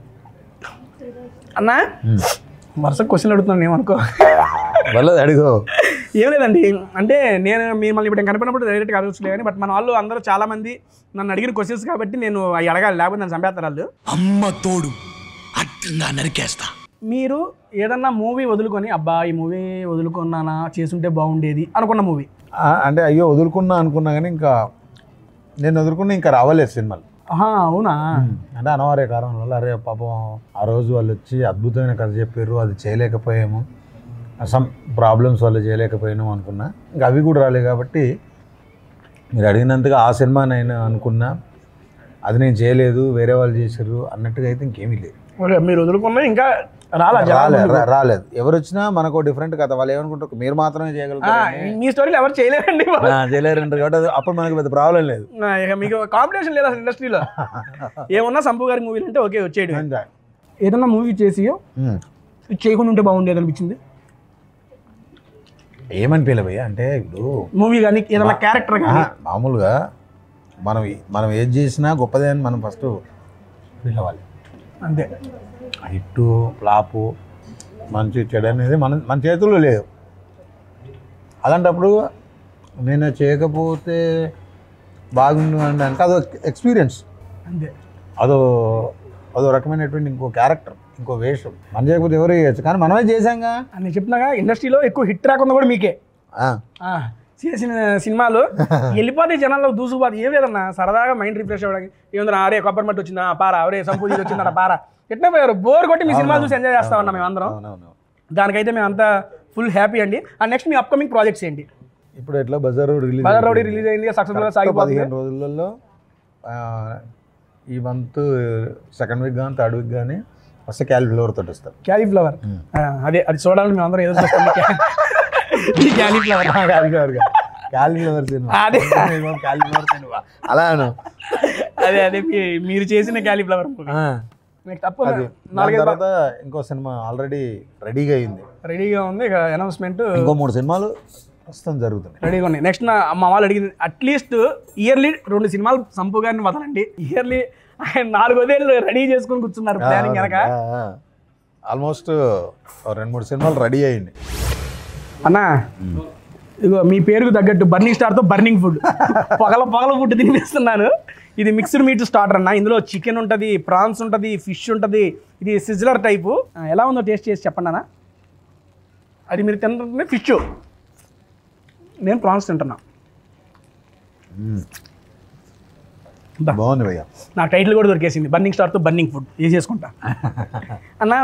అన్నా ఉమ్. వరుస క్వశ్చన్ అడుగుతున్నాను ఏమనుకో వాళ్ళది అడుగు ఏం లేదండి అంటే నేను మిమ్మల్ని ఇప్పుడు కనిపినప్పుడు డైరెక్ట్గా అడగచ్చులే కానీ బట్ మన వాళ్ళు అందరూ చాలా మంది నన్ను అడిగిన క్వశ్చన్స్ కాబట్టి నేను అవి అడగాలి లేకపోతే నన్ను చంపేస్తారు వాళ్ళు అమ్మ తోడు అడ్డంగా నరికేస్తా మీరు ఏదన్నా మూవీ వదులుకొని అబ్బా ఈ మూవీ వదులుకున్నానా చేసుంటే బాగుండేది అనుకున్న మూవీ ఆ, అంటే అయ్యో వదులుకున్నా అనుకున్నా కానీ ఇంకా నేను వదులుకున్నా ఇంకా రావలేదు సినిమాలు ఆహా అవునా అంటే అనివార్య కారణం వల్ల అరే పాపం ఆ రోజు వాళ్ళు వచ్చి అద్భుతమైన కథ చెప్పారు అది చేయలేకపోయాము సమ్ ప్రాబ్లమ్స్ వల్ల చేయలేకపోయాము అనుకున్నా ఇంకా అవి కూడా రాలేదు కాబట్టి మీరు అడిగినంతగా ఆ సినిమా నేను అనుకున్నా అది నేను చేయలేదు వేరే వాళ్ళు చేశారు అన్నట్టుగా అయితే ఇంకేమీ లేదు ఓకే మీరు వదులుకున్నా ఇంకా రాలా జనాలు రాలేదు ముందుకు. రా- రాలేదు ఎవరు వచ్చినా మనకు డిఫరెంట్ కథ వాళ్ళు ఏమనుకుంటారు మీరు మాత్రమే ఆ, చేయగలుగుతారు మీ స్టోరీలు ఎవరు చేయలేరండి చేయలేరంటారు కాబట్టి అది అప్పుడు మనకు పెద్ద ప్రాబ్లం లేదు ఆ, ఇక మీకు కాంపిటీషన్ లేదు అసలు ఇండస్ట్రీలో ఏమన్నా సంపు గారి మూవీలు అంటే ఓకే వచ్చేయడం అంతే. ఏదన్నా మూవీ చేసి ఉమ్. ఇది చేయకుండా ఉంటే బాగుండేది అనిపించింది ఏమనిపించలే భయ్య అంటే ఇప్పుడు మూవీ కానీ ఏదైనా క్యారెక్టర్ కానీ ఆహా, మామూలుగా మనం మనం ఏది చేసినా గొప్పదే అని మనం ఫస్ట్ ఫీల్ అవ్వాలి అంతే హిట్టు ఫ్లాపు మంచి చెడు అనేది మన మన చేతుల్లో లేదు అలాంటప్పుడు నేను చేయకపోతే బాగుండు అంటే అంటే అదో ఎక్స్పీరియన్స్ అంతే అదో అదో రకమైనటువంటి ఇంకో క్యారెక్టర్ ఇంకో వేషం మనం చేయకపోతే ఎవరు చేయొచ్చు కానీ మనమే చేసాంగా అని నేను చెప్తున్నాగా ఇండస్ట్రీలో ఎక్కువ హిట్ రాకుండా కూడా మీకే ఆ, ఆ, చేసిన సినిమాలు వెళ్ళిపోతే జనాల్లో దూసుకుపోతే ఏ లేదన్నా సరదాగా మైండ్ రిఫ్రెష్ అవ్వడానికి ఏముంది ఆరే కొబ్బరి మట్టి వచ్చిందా పారా అవరే సంపూజీ వచ్చిందా పారా ఎట్లా పోయారు బోర్ కొట్టి మీ సినిమాలు చూసి ఎంజాయ్ చేస్తా ఉన్నాం మేమందరం అవునవును దానికైతే మేమంతా ఫుల్ హ్యాపీ అండి అండ్ నెక్స్ట్ మీ అప్కమింగ్ ప్రాజెక్ట్స్ ఏంటి ఇప్పుడు ఎట్లా బజార్ రిలీజ్ బజార్ రౌడీ రిలీజ్ అయింది సక్సెస్ఫుల్గా సాగిపోతుంది పదిహేను రోజులలో ఆ, ఈ మంత్ సెకండ్ వీక్ కానీ థర్డ్ వీక్ కానీ వస్తే క్యాలిఫ్లవర్ తోటి వస్తారు క్యాలీఫ్లవర్ అదే అది చూడాలని మేము అందరం ఏదో చూస్తాం ఈ క్యాలీఫ్లవర్ క్యాలిఫ్లవర్ క్యాలిఫ్లవర్ సినిమా అదే. క్యాలిఫ్లవర్ సినిమా అలా అను అదే అదే మీ- మీరు చేసిన క్యాలీఫ్లవర్ ఆ, నెక్స్ట్ తప్పు అది దాని నాలుగైదు తర్వాత ఇంకో సినిమా ఆల్రెడీ రెడీగా అయింది రెడీగా ఉంది ఇక అనౌన్స్మెంట్ ఇంకో మూడు సినిమాలు ప్రస్తుతం జరుగుతున్నాయి రెడీగా ఉన్నాయి నెక్స్ట్ నా మా వాళ్ళు అడిగింది అట్లీస్ట్ ఇయర్లీ రెండు సినిమాలు సంపు గారిని వదలండి ఇయర్లీ ఆయన నాలుగోదేళ్ళు రెడీ చేసుకొని కూర్చున్నారు ప్లానింగ్ వెనక ఆల్మోస్ట్ రెండు మూడు సినిమాలు రెడీ అయ్యింది అన్నా ఇగో మీ పేరుకు తగ్గట్టు బర్నింగ్ స్టార్తో బర్నింగ్ ఫుడ్ పగల పగల ఫుడ్ తినిపిస్తున్నాను ఇది మిక్స్డ్ మీట్ స్టార్టర్ అన్న ఇందులో చికెన్ ఉంటుంది ప్రాన్స్ ఉంటుంది ఫిష్ ఉంటుంది ఇది సిజ్లర్ టైపు ఆ, ఎలా ఉందో టేస్ట్ చేసి చెప్పండి అన్న అది మీరు తింటుంది ఫిష్ నేను ప్రాన్స్ తింటున్నా బా. బాగుంది భయ్య నాకు టైటిల్ కూడా దొరికేసింది బర్నింగ్ స్టార్తో బర్నింగ్ ఫుడ్ వేసేసుకుంటా అన్న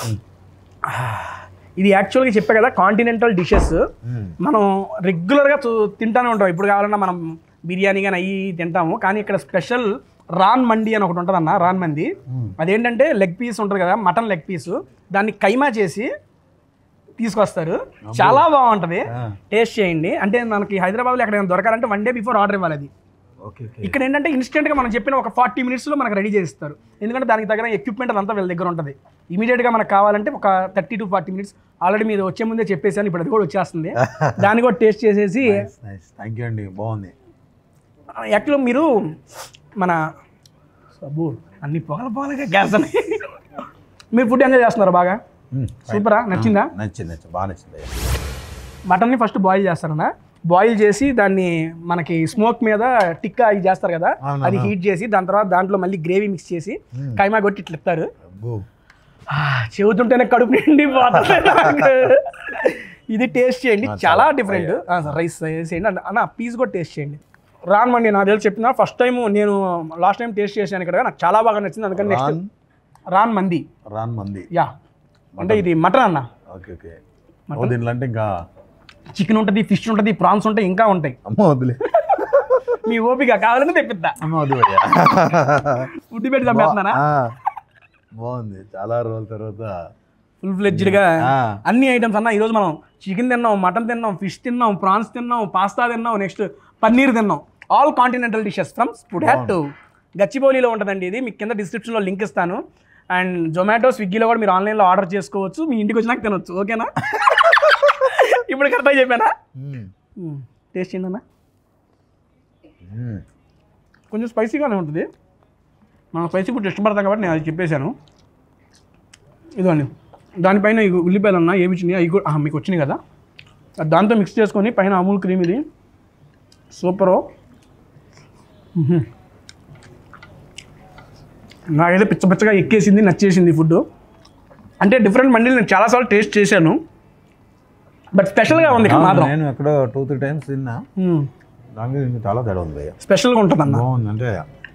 ఇది యాక్చువల్గా చెప్పా కదా కాంటినెంటల్ డిషెస్ మనం రెగ్యులర్గా చూ- తింటానే ఉంటాం ఇప్పుడు కావాలన్నా మనం బిర్యానీ కానీ అవి తింటాము కానీ ఇక్కడ స్పెషల్ రాన్ మండి అని ఒకటి ఉంటుంది అన్న రాన్ మంది అదేంటంటే లెగ్ పీస్ ఉంటుంది కదా మటన్ లెగ్ పీస్ దాన్ని కైమా చేసి తీసుకొస్తారు చాలా బాగుంటుంది టేస్ట్ చేయండి అంటే మనకి హైదరాబాద్లో ఎక్కడైనా దొరకాలంటే వన్ డే బిఫోర్ ఆర్డర్ ఇవ్వాలి అది ఓకే ఓకే ఇక్కడ ఏంటంటే ఇన్స్టెంట్గా మనం చెప్పిన ఒక ఫార్టీ మినిట్స్లో మనకు రెడీ చేస్తారు ఎందుకంటే దానికి తగిన ఎక్విప్మెంట్ అదంతా వీళ్ళ దగ్గర ఉంటుంది ఇమీడియట్గా మనకు కావాలంటే ఒక thirty to forty minutes already మీరు వచ్చే ముందే చెప్పేసాను ఇప్పుడు అది కూడా వచ్చేస్తుంది దాన్ని కూడా టేస్ట్ చేసేసి నైస్ థ్యాంక్ యూ అండి బాగుంది యాక్చువల్ మీరు మన సబ్బు అన్ని పొగల పొగలగా గ్యాస్ అని మీరు ఫుడ్ ఎంజాయ్ చేస్తున్నారు బాగా మ్మ్. సూపరా నచ్చిందా నచ్చింది నచ్చింది బాగా నచ్చింది మటన్ని ఫస్ట్ బాయిల్ చేస్తారన్న బాయిల్ చేసి దాన్ని మనకి స్మోక్ మీద టిక్కా అవి చేస్తారు కదా అవును, అది హీట్ చేసి దాని తర్వాత దాంట్లో మళ్ళీ గ్రేవీ మిక్స్ చేసి కైమా కొట్టి ఇట్లా ఇస్తారు అబ్బో ఆ, చెబుతుంటేనే కడుపు నిండి పోతుంది నాకు. ఇది టేస్ట్ చేయండి చాలా డిఫరెంట్ రైస్ చేయండి అన్న- అన్న పీస్ కూడా టేస్ట్ చేయండి రాన్మండి నాకు తెలిసి చెప్తున్నా ఫస్ట్ టైం నేను లాస్ట్ టైం టేస్ట్ చేశాను ఇక్కడ నాకు చాలా బాగా నచ్చింది అందుకని నెక్స్ట్ రాన్? రాన్ మంది రాన్ మంది యా అంటే ఇది మటన్ అన్న ఓకే ఓకే ఓ దీంట్లో అంటే ఇంకా చికెన్ ఉంటుంది ఫిష్ ఉంటుంది ప్రాన్స్ ఉంటాయి ఇంకా ఉంటాయి అమ్మ వదిలే మీ ఓపిక కావాలని తెప్పిద్దా అమ్మ వద్దు భయ్యా. ఫుడ్ పెట్టి చంపేస్తున్నానా ఆ, బాగుంది చాలా రోజుల తర్వాత ఫుల్ ఫ్లెడ్జ్డ్గా ఆ. అన్ని ఐటమ్స్ అన్న ఈరోజు మనం చికెన్ తిన్నాం మటన్ తిన్నాం ఫిష్ తిన్నాం ప్రాన్స్ తిన్నాం పాస్తా తిన్నాం నెక్స్ట్ పన్నీర్ తిన్నాం all continental dishes from food hat to గచ్చిబౌలిలో ఉంటుందండి ఇది మీకు కింద డిస్క్రిప్షన్లో లింక్ ఇస్తాను అండ్ జొమాటో స్విగ్గీలో కూడా మీరు ఆన్లైన్లో ఆర్డర్ చేసుకోవచ్చు మీ ఇంటికి వచ్చినాక తినొచ్చు ఓకేనా ఇప్పుడు కరెక్ట్గా చెప్పానా మ్మ్. టేస్ట్ ఏంటన్నా మ్మ్. కొంచెం స్పైసీగానే ఉంటుంది మనం స్పైసీ ఫుడ్ ఇష్టపడతాం కాబట్టి నేను అది చెప్పేశాను ఇదిగోండి దానిపైన ఈ ఉల్లిపాయలు అన్నా ఏమి వచ్చినాయి అవి కూడా ఆహా, మీకు వచ్చినాయి కదా అది దాంతో మిక్స్ చేసుకొని పైన అమూల్ క్రీమ్ ఇది సూపరు మ్మ్. నాకైతే పిచ్చ పిచ్చగా ఎక్కేసింది నచ్చేసింది ఫుడ్ అంటే డిఫరెంట్ మండీలు నేను చాలాసార్లు టేస్ట్ చేశాను బట్ స్పెషల్గా ఉంది ఇక్కడ మాత్రం నేను ఎక్కడో టూ త్రీ టైమ్స్ తిన్నా మ్మ్. దానికి ఇంకా చాలా తేడా ఉంది భయ్యా స్పెషల్గా ఉంటుంది అన్న బాగుంది అంటే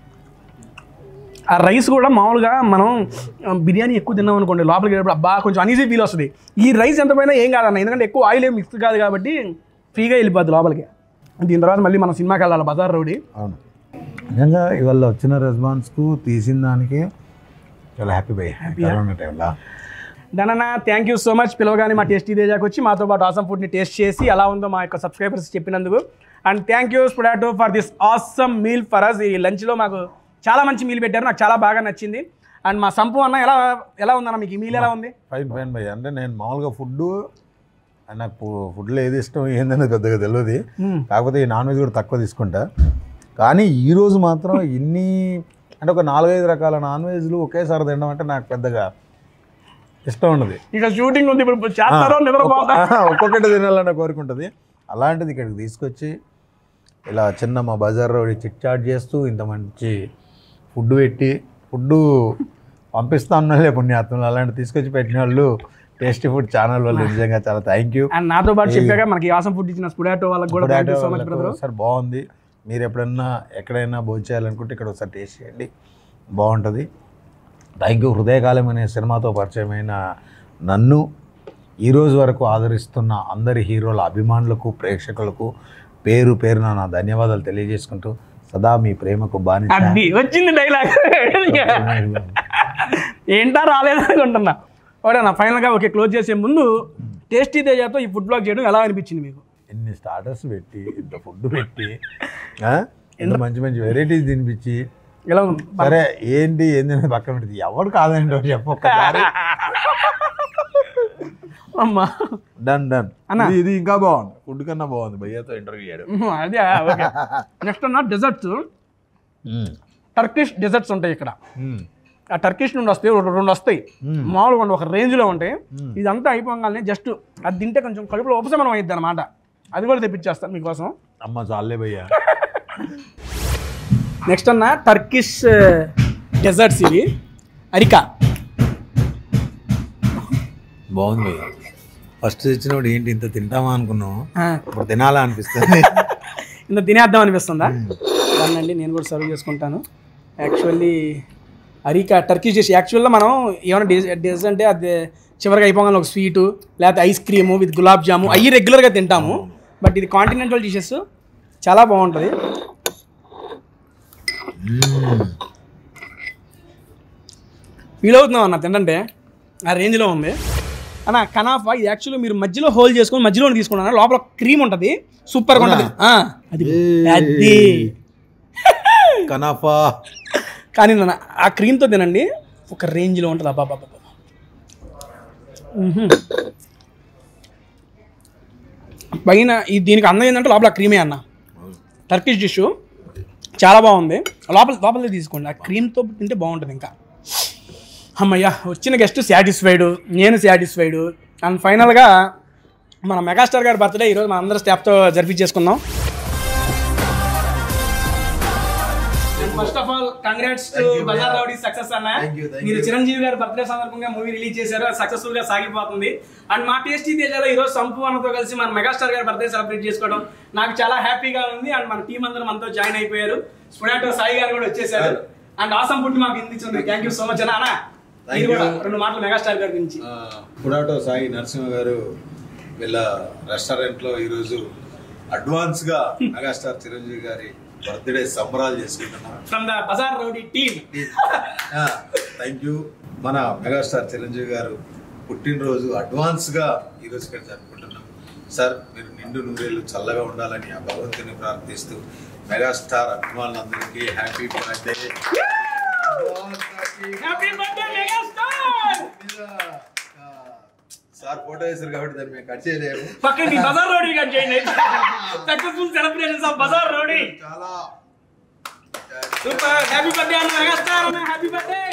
ఆ రైస్ కూడా మామూలుగా మనం ఆ, బిర్యానీ ఎక్కువ తిన్నాం అనుకోండి లోపలికి వెళ్ళినప్పుడు అబ్బా కొంచెం అనీజీ ఫీల్ వస్తుంది ఈ రైస్ ఎంత పోయినా ఏం కాదన్న ఎందుకంటే ఎక్కువ ఆయిల్ ఏం మిక్స్ కాదు కాబట్టి ఫ్రీగా వెళ్ళిపోద్ది లోపలికి దీని తర్వాత మళ్ళీ మనం సినిమాకి వెళ్ళాలి బజార్ రౌడీ అవును నిజంగా ఇవాళ వచ్చిన రెస్పాన్స్కు తీసిన దానికి చాలా హ్యాపీ భయ్య కరోనా టైంలో డనన్నా థ్యాంక్ యూ సో మచ్ పిలవగానే మా టేస్టీ దేజాకి వచ్చి మాతో పాటు ఆసమ్ ఫుడ్ని టేస్ట్ చేసి ఎలా ఉందో మా యొక్క సబ్స్క్రైబర్స్ చెప్పినందుకు and thank you Spudato for this awesome meal for us ఈ లంచ్లో మాకు చాలా మంచి మీల్ పెట్టారు నాకు చాలా బాగా నచ్చింది అండ్ మా సంపు అన్న ఎలా ఎలా ఉందన్న మీకు ఈ మీల్ ఎలా ఉంది ఫైన్ ఫైన్ భయ్య అంటే నేను మామూలుగా ఫుడ్ నాకు పు- ఫుడ్లో ఏది ఇష్టం ఏందనేది పెద్దగా తెలియదు కాకపోతే ఈ నాన్ వెజ్ కూడా తక్కువ తీసుకుంటా కానీ ఈ రోజు మాత్రం ఇన్ని అంటే ఒక నాలుగైదు రకాల నాన్ వెజ్లు ఒకేసారి తినడం అంటే నాకు పెద్దగా ఇష్టం ఉండదు ఇక షూటింగ్ ఉంది ఇప్పుడు చేస్తారో నిద్రపోతా ఒక్కొక్క- ఒక్కొక్కటి తినాలన్న కోరిక ఉంటుంది అలాంటిది ఇక్కడికి తీసుకొచ్చి ఇలా చిన్న మా బజార్ రోడ్ చిట్ చాట్ చేస్తూ ఇంత మంచి ఫుడ్ పెట్టి ఫుడ్ పంపిస్తా ఉన్నాలే పుణ్యాత్మలు అలాంటి తీసుకొచ్చి పెట్టిన వాళ్ళు టేస్టీ ఫుడ్ ఛానల్ వాళ్ళు నిజంగా చాలా థ్యాంక్ యూ అండ్ నాతో పాటు చెప్పాక మనకి ఆసం ఫుడ్ ఇచ్చిన స్పుడాటో వాళ్ళకి కూడా thank you so much brother sir బాగుంది మీరు ఎప్పుడన్నా ఎక్కడైనా భోజనం చేయాలనుకుంటే ఇక్కడ ఒకసారి టేస్ట్ చేయండి బాగుంటుంది థ్యాంక్ యూ హృదయకాలం అనే సినిమాతో పరిచయమైన నన్ను ఈ రోజు వరకు ఆదరిస్తున్న అందరి హీరోల అభిమానులకు ప్రేక్షకులకు పేరు పేరున నా ధన్యవాదాలు తెలియజేసుకుంటూ సదా మీ ప్రేమకు బానిస అది వచ్చింది డైలాగ్ ఏంటా రాలేదు అనుకుంటున్నా ఓకేనా ఫైనల్గా ఓకే క్లోజ్ చేసే ముందు టేస్టీ తేజాతో ఈ ఫుడ్ బ్లాగ్ చేయడం ఎలా అనిపించింది మీకు ఎన్ని స్టార్టర్స్ పెట్టి ఇంత ఫుడ్ పెట్టి ఆ? ఇంత మంచి మంచి వెరైటీస్ తినిపించి ఎలా ఉంది సరే ఏంటి ఏంది అనేది పక్కన పెట్టి ఎవడు కాదండి చెప్పు ఒక్కసారి అమ్మా డన్ డన్ అన్న. ఇది ఇది ఇంకా బాగుంది ఫుడ్ కన్నా బాగుంది భయ్యతో ఇంటర్వ్యూ చేయడం ఉహు, అదే ఓకే నెక్స్ట్ అన్న డెజర్ట్స్ టర్కిష్ డెజర్ట్స్ ఉంటాయి ఇక్కడ ఆ టర్కిష్ నుండి వస్తాయి రెండు రెండు వస్తాయి మామూలుగా ఉండవు, ఒక రేంజ్లో ఉంటాయి ఇదంతా అయిపోగానే జస్ట్ అది తింటే కొంచెం కడుపులో ఉపశమనం అయ్యిద్ది అనమాట అది కూడా తెప్పించేస్తాను మీకోసం అమ్మ చాలే భయ్యా నెక్స్ట్ అన్న టర్కిష్ డెజర్ట్స్ ఇవి అరికా బాగుంది భయ్య ఫస్ట్ తెచ్చినప్పుడు ఏంటి ఇంత తింటామా అనుకున్నాం ఇప్పుడు తినాలా అనిపిస్తుంది ఇంత తినేద్దాం అనిపిస్తుందా దాన్నండి నేను కూడా సర్వ్ చేసుకుంటాను యాక్చువల్లీ అరికా టర్కిష్ డిష్ యాక్చువల్గా మనం ఏమైనా డిజ్ డిష్ అంటే అది చివరిగా అయిపోగానే ఒక స్వీటు లేకపోతే ice cream with gulab jamun అవి రెగ్యులర్గా తింటాము బట్ ఇది కాంటినెంటల్ డిషెస్ చాలా బాగుంటుంది ఫీల్ అవుతున్నాం అన్న తింటే ఆ రేంజ్లో ఉంది అన్న కనాఫా ఇది యాక్చువల్లీ మీరు మధ్యలో హోల్ చేసుకొని మధ్యలో తీసుకున్నాను లోపల క్రీమ్ ఉంటుంది సూపర్గా ఉంటుంది ఆ, అది అది కనాఫా కానీ నాన్న ఆ క్రీమ్తో తినండి ఒక రేంజ్లో ఉంటుంది అబ్బా బాబా పైన ఈ దీనికి అందం ఏంటంటే లోపల క్రీమే అన్న టర్కిష్ డిష్ చాలా బాగుంది లోపల లోపలే తీసుకోండి ఆ క్రీమ్తో తింటే బాగుంటుంది ఇంకా అమ్మయ్య వచ్చిన గెస్ట్ సాటిస్ఫైడ్ నేను సాటిస్ఫైడ్ అండ్ ఫైనల్గా మన మెగాస్టార్ గారి బర్త్డే ఈరోజు మన అందరం స్టాఫ్తో జరిపించేసుకుందాం first of all congrats to Bazaar Rowdy success అన్న మీరు చిరంజీవి గారి బర్త్డే సందర్భంగా మూవీ రిలీజ్ చేశారు సక్సెస్ఫుల్ గా సాగిపోతుంది అండ్ మా టేస్టీ తేజాలో ఈ రోజు సంపు అన్నతో కలిసి మన మెగాస్టార్ గారి బర్త్డే సెలబ్రేట్ చేసుకోవడం నాకు చాలా హ్యాపీగా ఉంది అండ్ మన టీం అందరూ మనతో జాయిన్ అయిపోయారు స్పుడాటో సాయి గారు కూడా వచ్చేసారు అండ్ ఆసం ఫుడ్ మాకు ఇందించింది థ్యాంక్ యూ సో మచ్ అన్న అన్న మీరు కూడా రెండు మాటలు మెగాస్టార్ గారి గురించి పుడాటో సాయి నరసింహ గారు వీళ్ళ రెస్టారెంట్ లో ఈరోజు అడ్వాన్స్ గా మెగాస్టార్ చిరంజీవి గారి బర్త్డే సంబరాలు చేసుకుంటున్నాం from the Bazaar Rowdy team thank you మన మెగాస్టార్ చిరంజీవి గారు పుట్టినరోజు అడ్వాన్స్ గా ఈరోజు ఇక్కడ జరుపుకుంటున్నాం సార్ మీరు నిండు నూరేళ్ళు చల్లగా ఉండాలని ఆ భగవంతుని ప్రార్థిస్తూ మెగాస్టార్ అభిమానులందరికీ happy birthday happy birthday megastar sir photo వేశారు కాబట్టి దాన్ని మేము కట్ చేయలేము పక్కన మీ బజార్ రౌడీ కట్ చేయండి successful celebrations of Bazaar Rowdy చాలా సూపర్ హ్యాపీ బర్త్డే అన్న మెగాస్టార్ అన్న హ్యాపీ బర్త్డే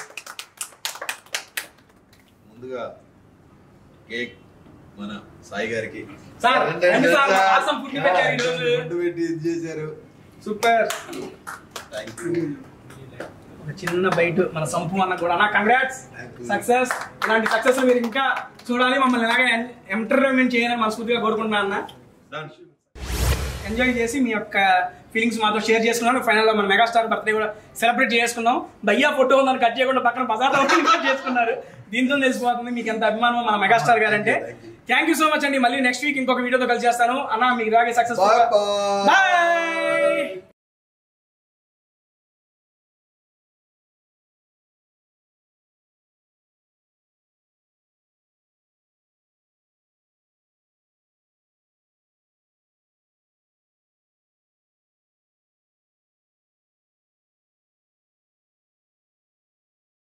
ముందుగా కేక్ మన సాయి గారికి సార్, రండి సార్, awesome food పెట్టారు ఈ రోజు. ఫుడ్ పెట్టి ఇది చేశారు సూపర్ థ్యాంక్ యూ ఒక చిన్న బయట మన సంపు అన్న కూడా అన్న కంగ్రాట్స్ Thank you. సక్సెస్ ఇలాంటి సక్సెస్ మీరు ఇంకా చూడాలి మమ్మల్ని ఇలాగే ఎంటర్టైన్మెంట్ చేయాలని మనస్ఫూర్తిగా కోరుకుంటున్నా అన్న ఎంజాయ్ చేసి మీ యొక్క ఫీలింగ్స్ మాతో షేర్ చేసుకున్నాను ఫైనల్ మన మెగాస్టార్ బర్త్డే కూడా సెలబ్రేట్ చేసుకున్నాం భయ్యా ఫోటో ఉందని కట్ చేయకుండా పక్కన బజార్ కూడా చేసుకున్నారు దీంతో తెలిసిపోతుంది మీకు ఎంత అభిమానం మన మెగాస్టార్ గారు అంటే థ్యాంక్ యూ సో మచ్ అండి మళ్ళీ నెక్స్ట్ వీక్ ఇంకొక వీడియోతో కలిసి చేస్తాను అన్న మీకు ఇలాగే సక్సెస్ Bye bye. బాయ్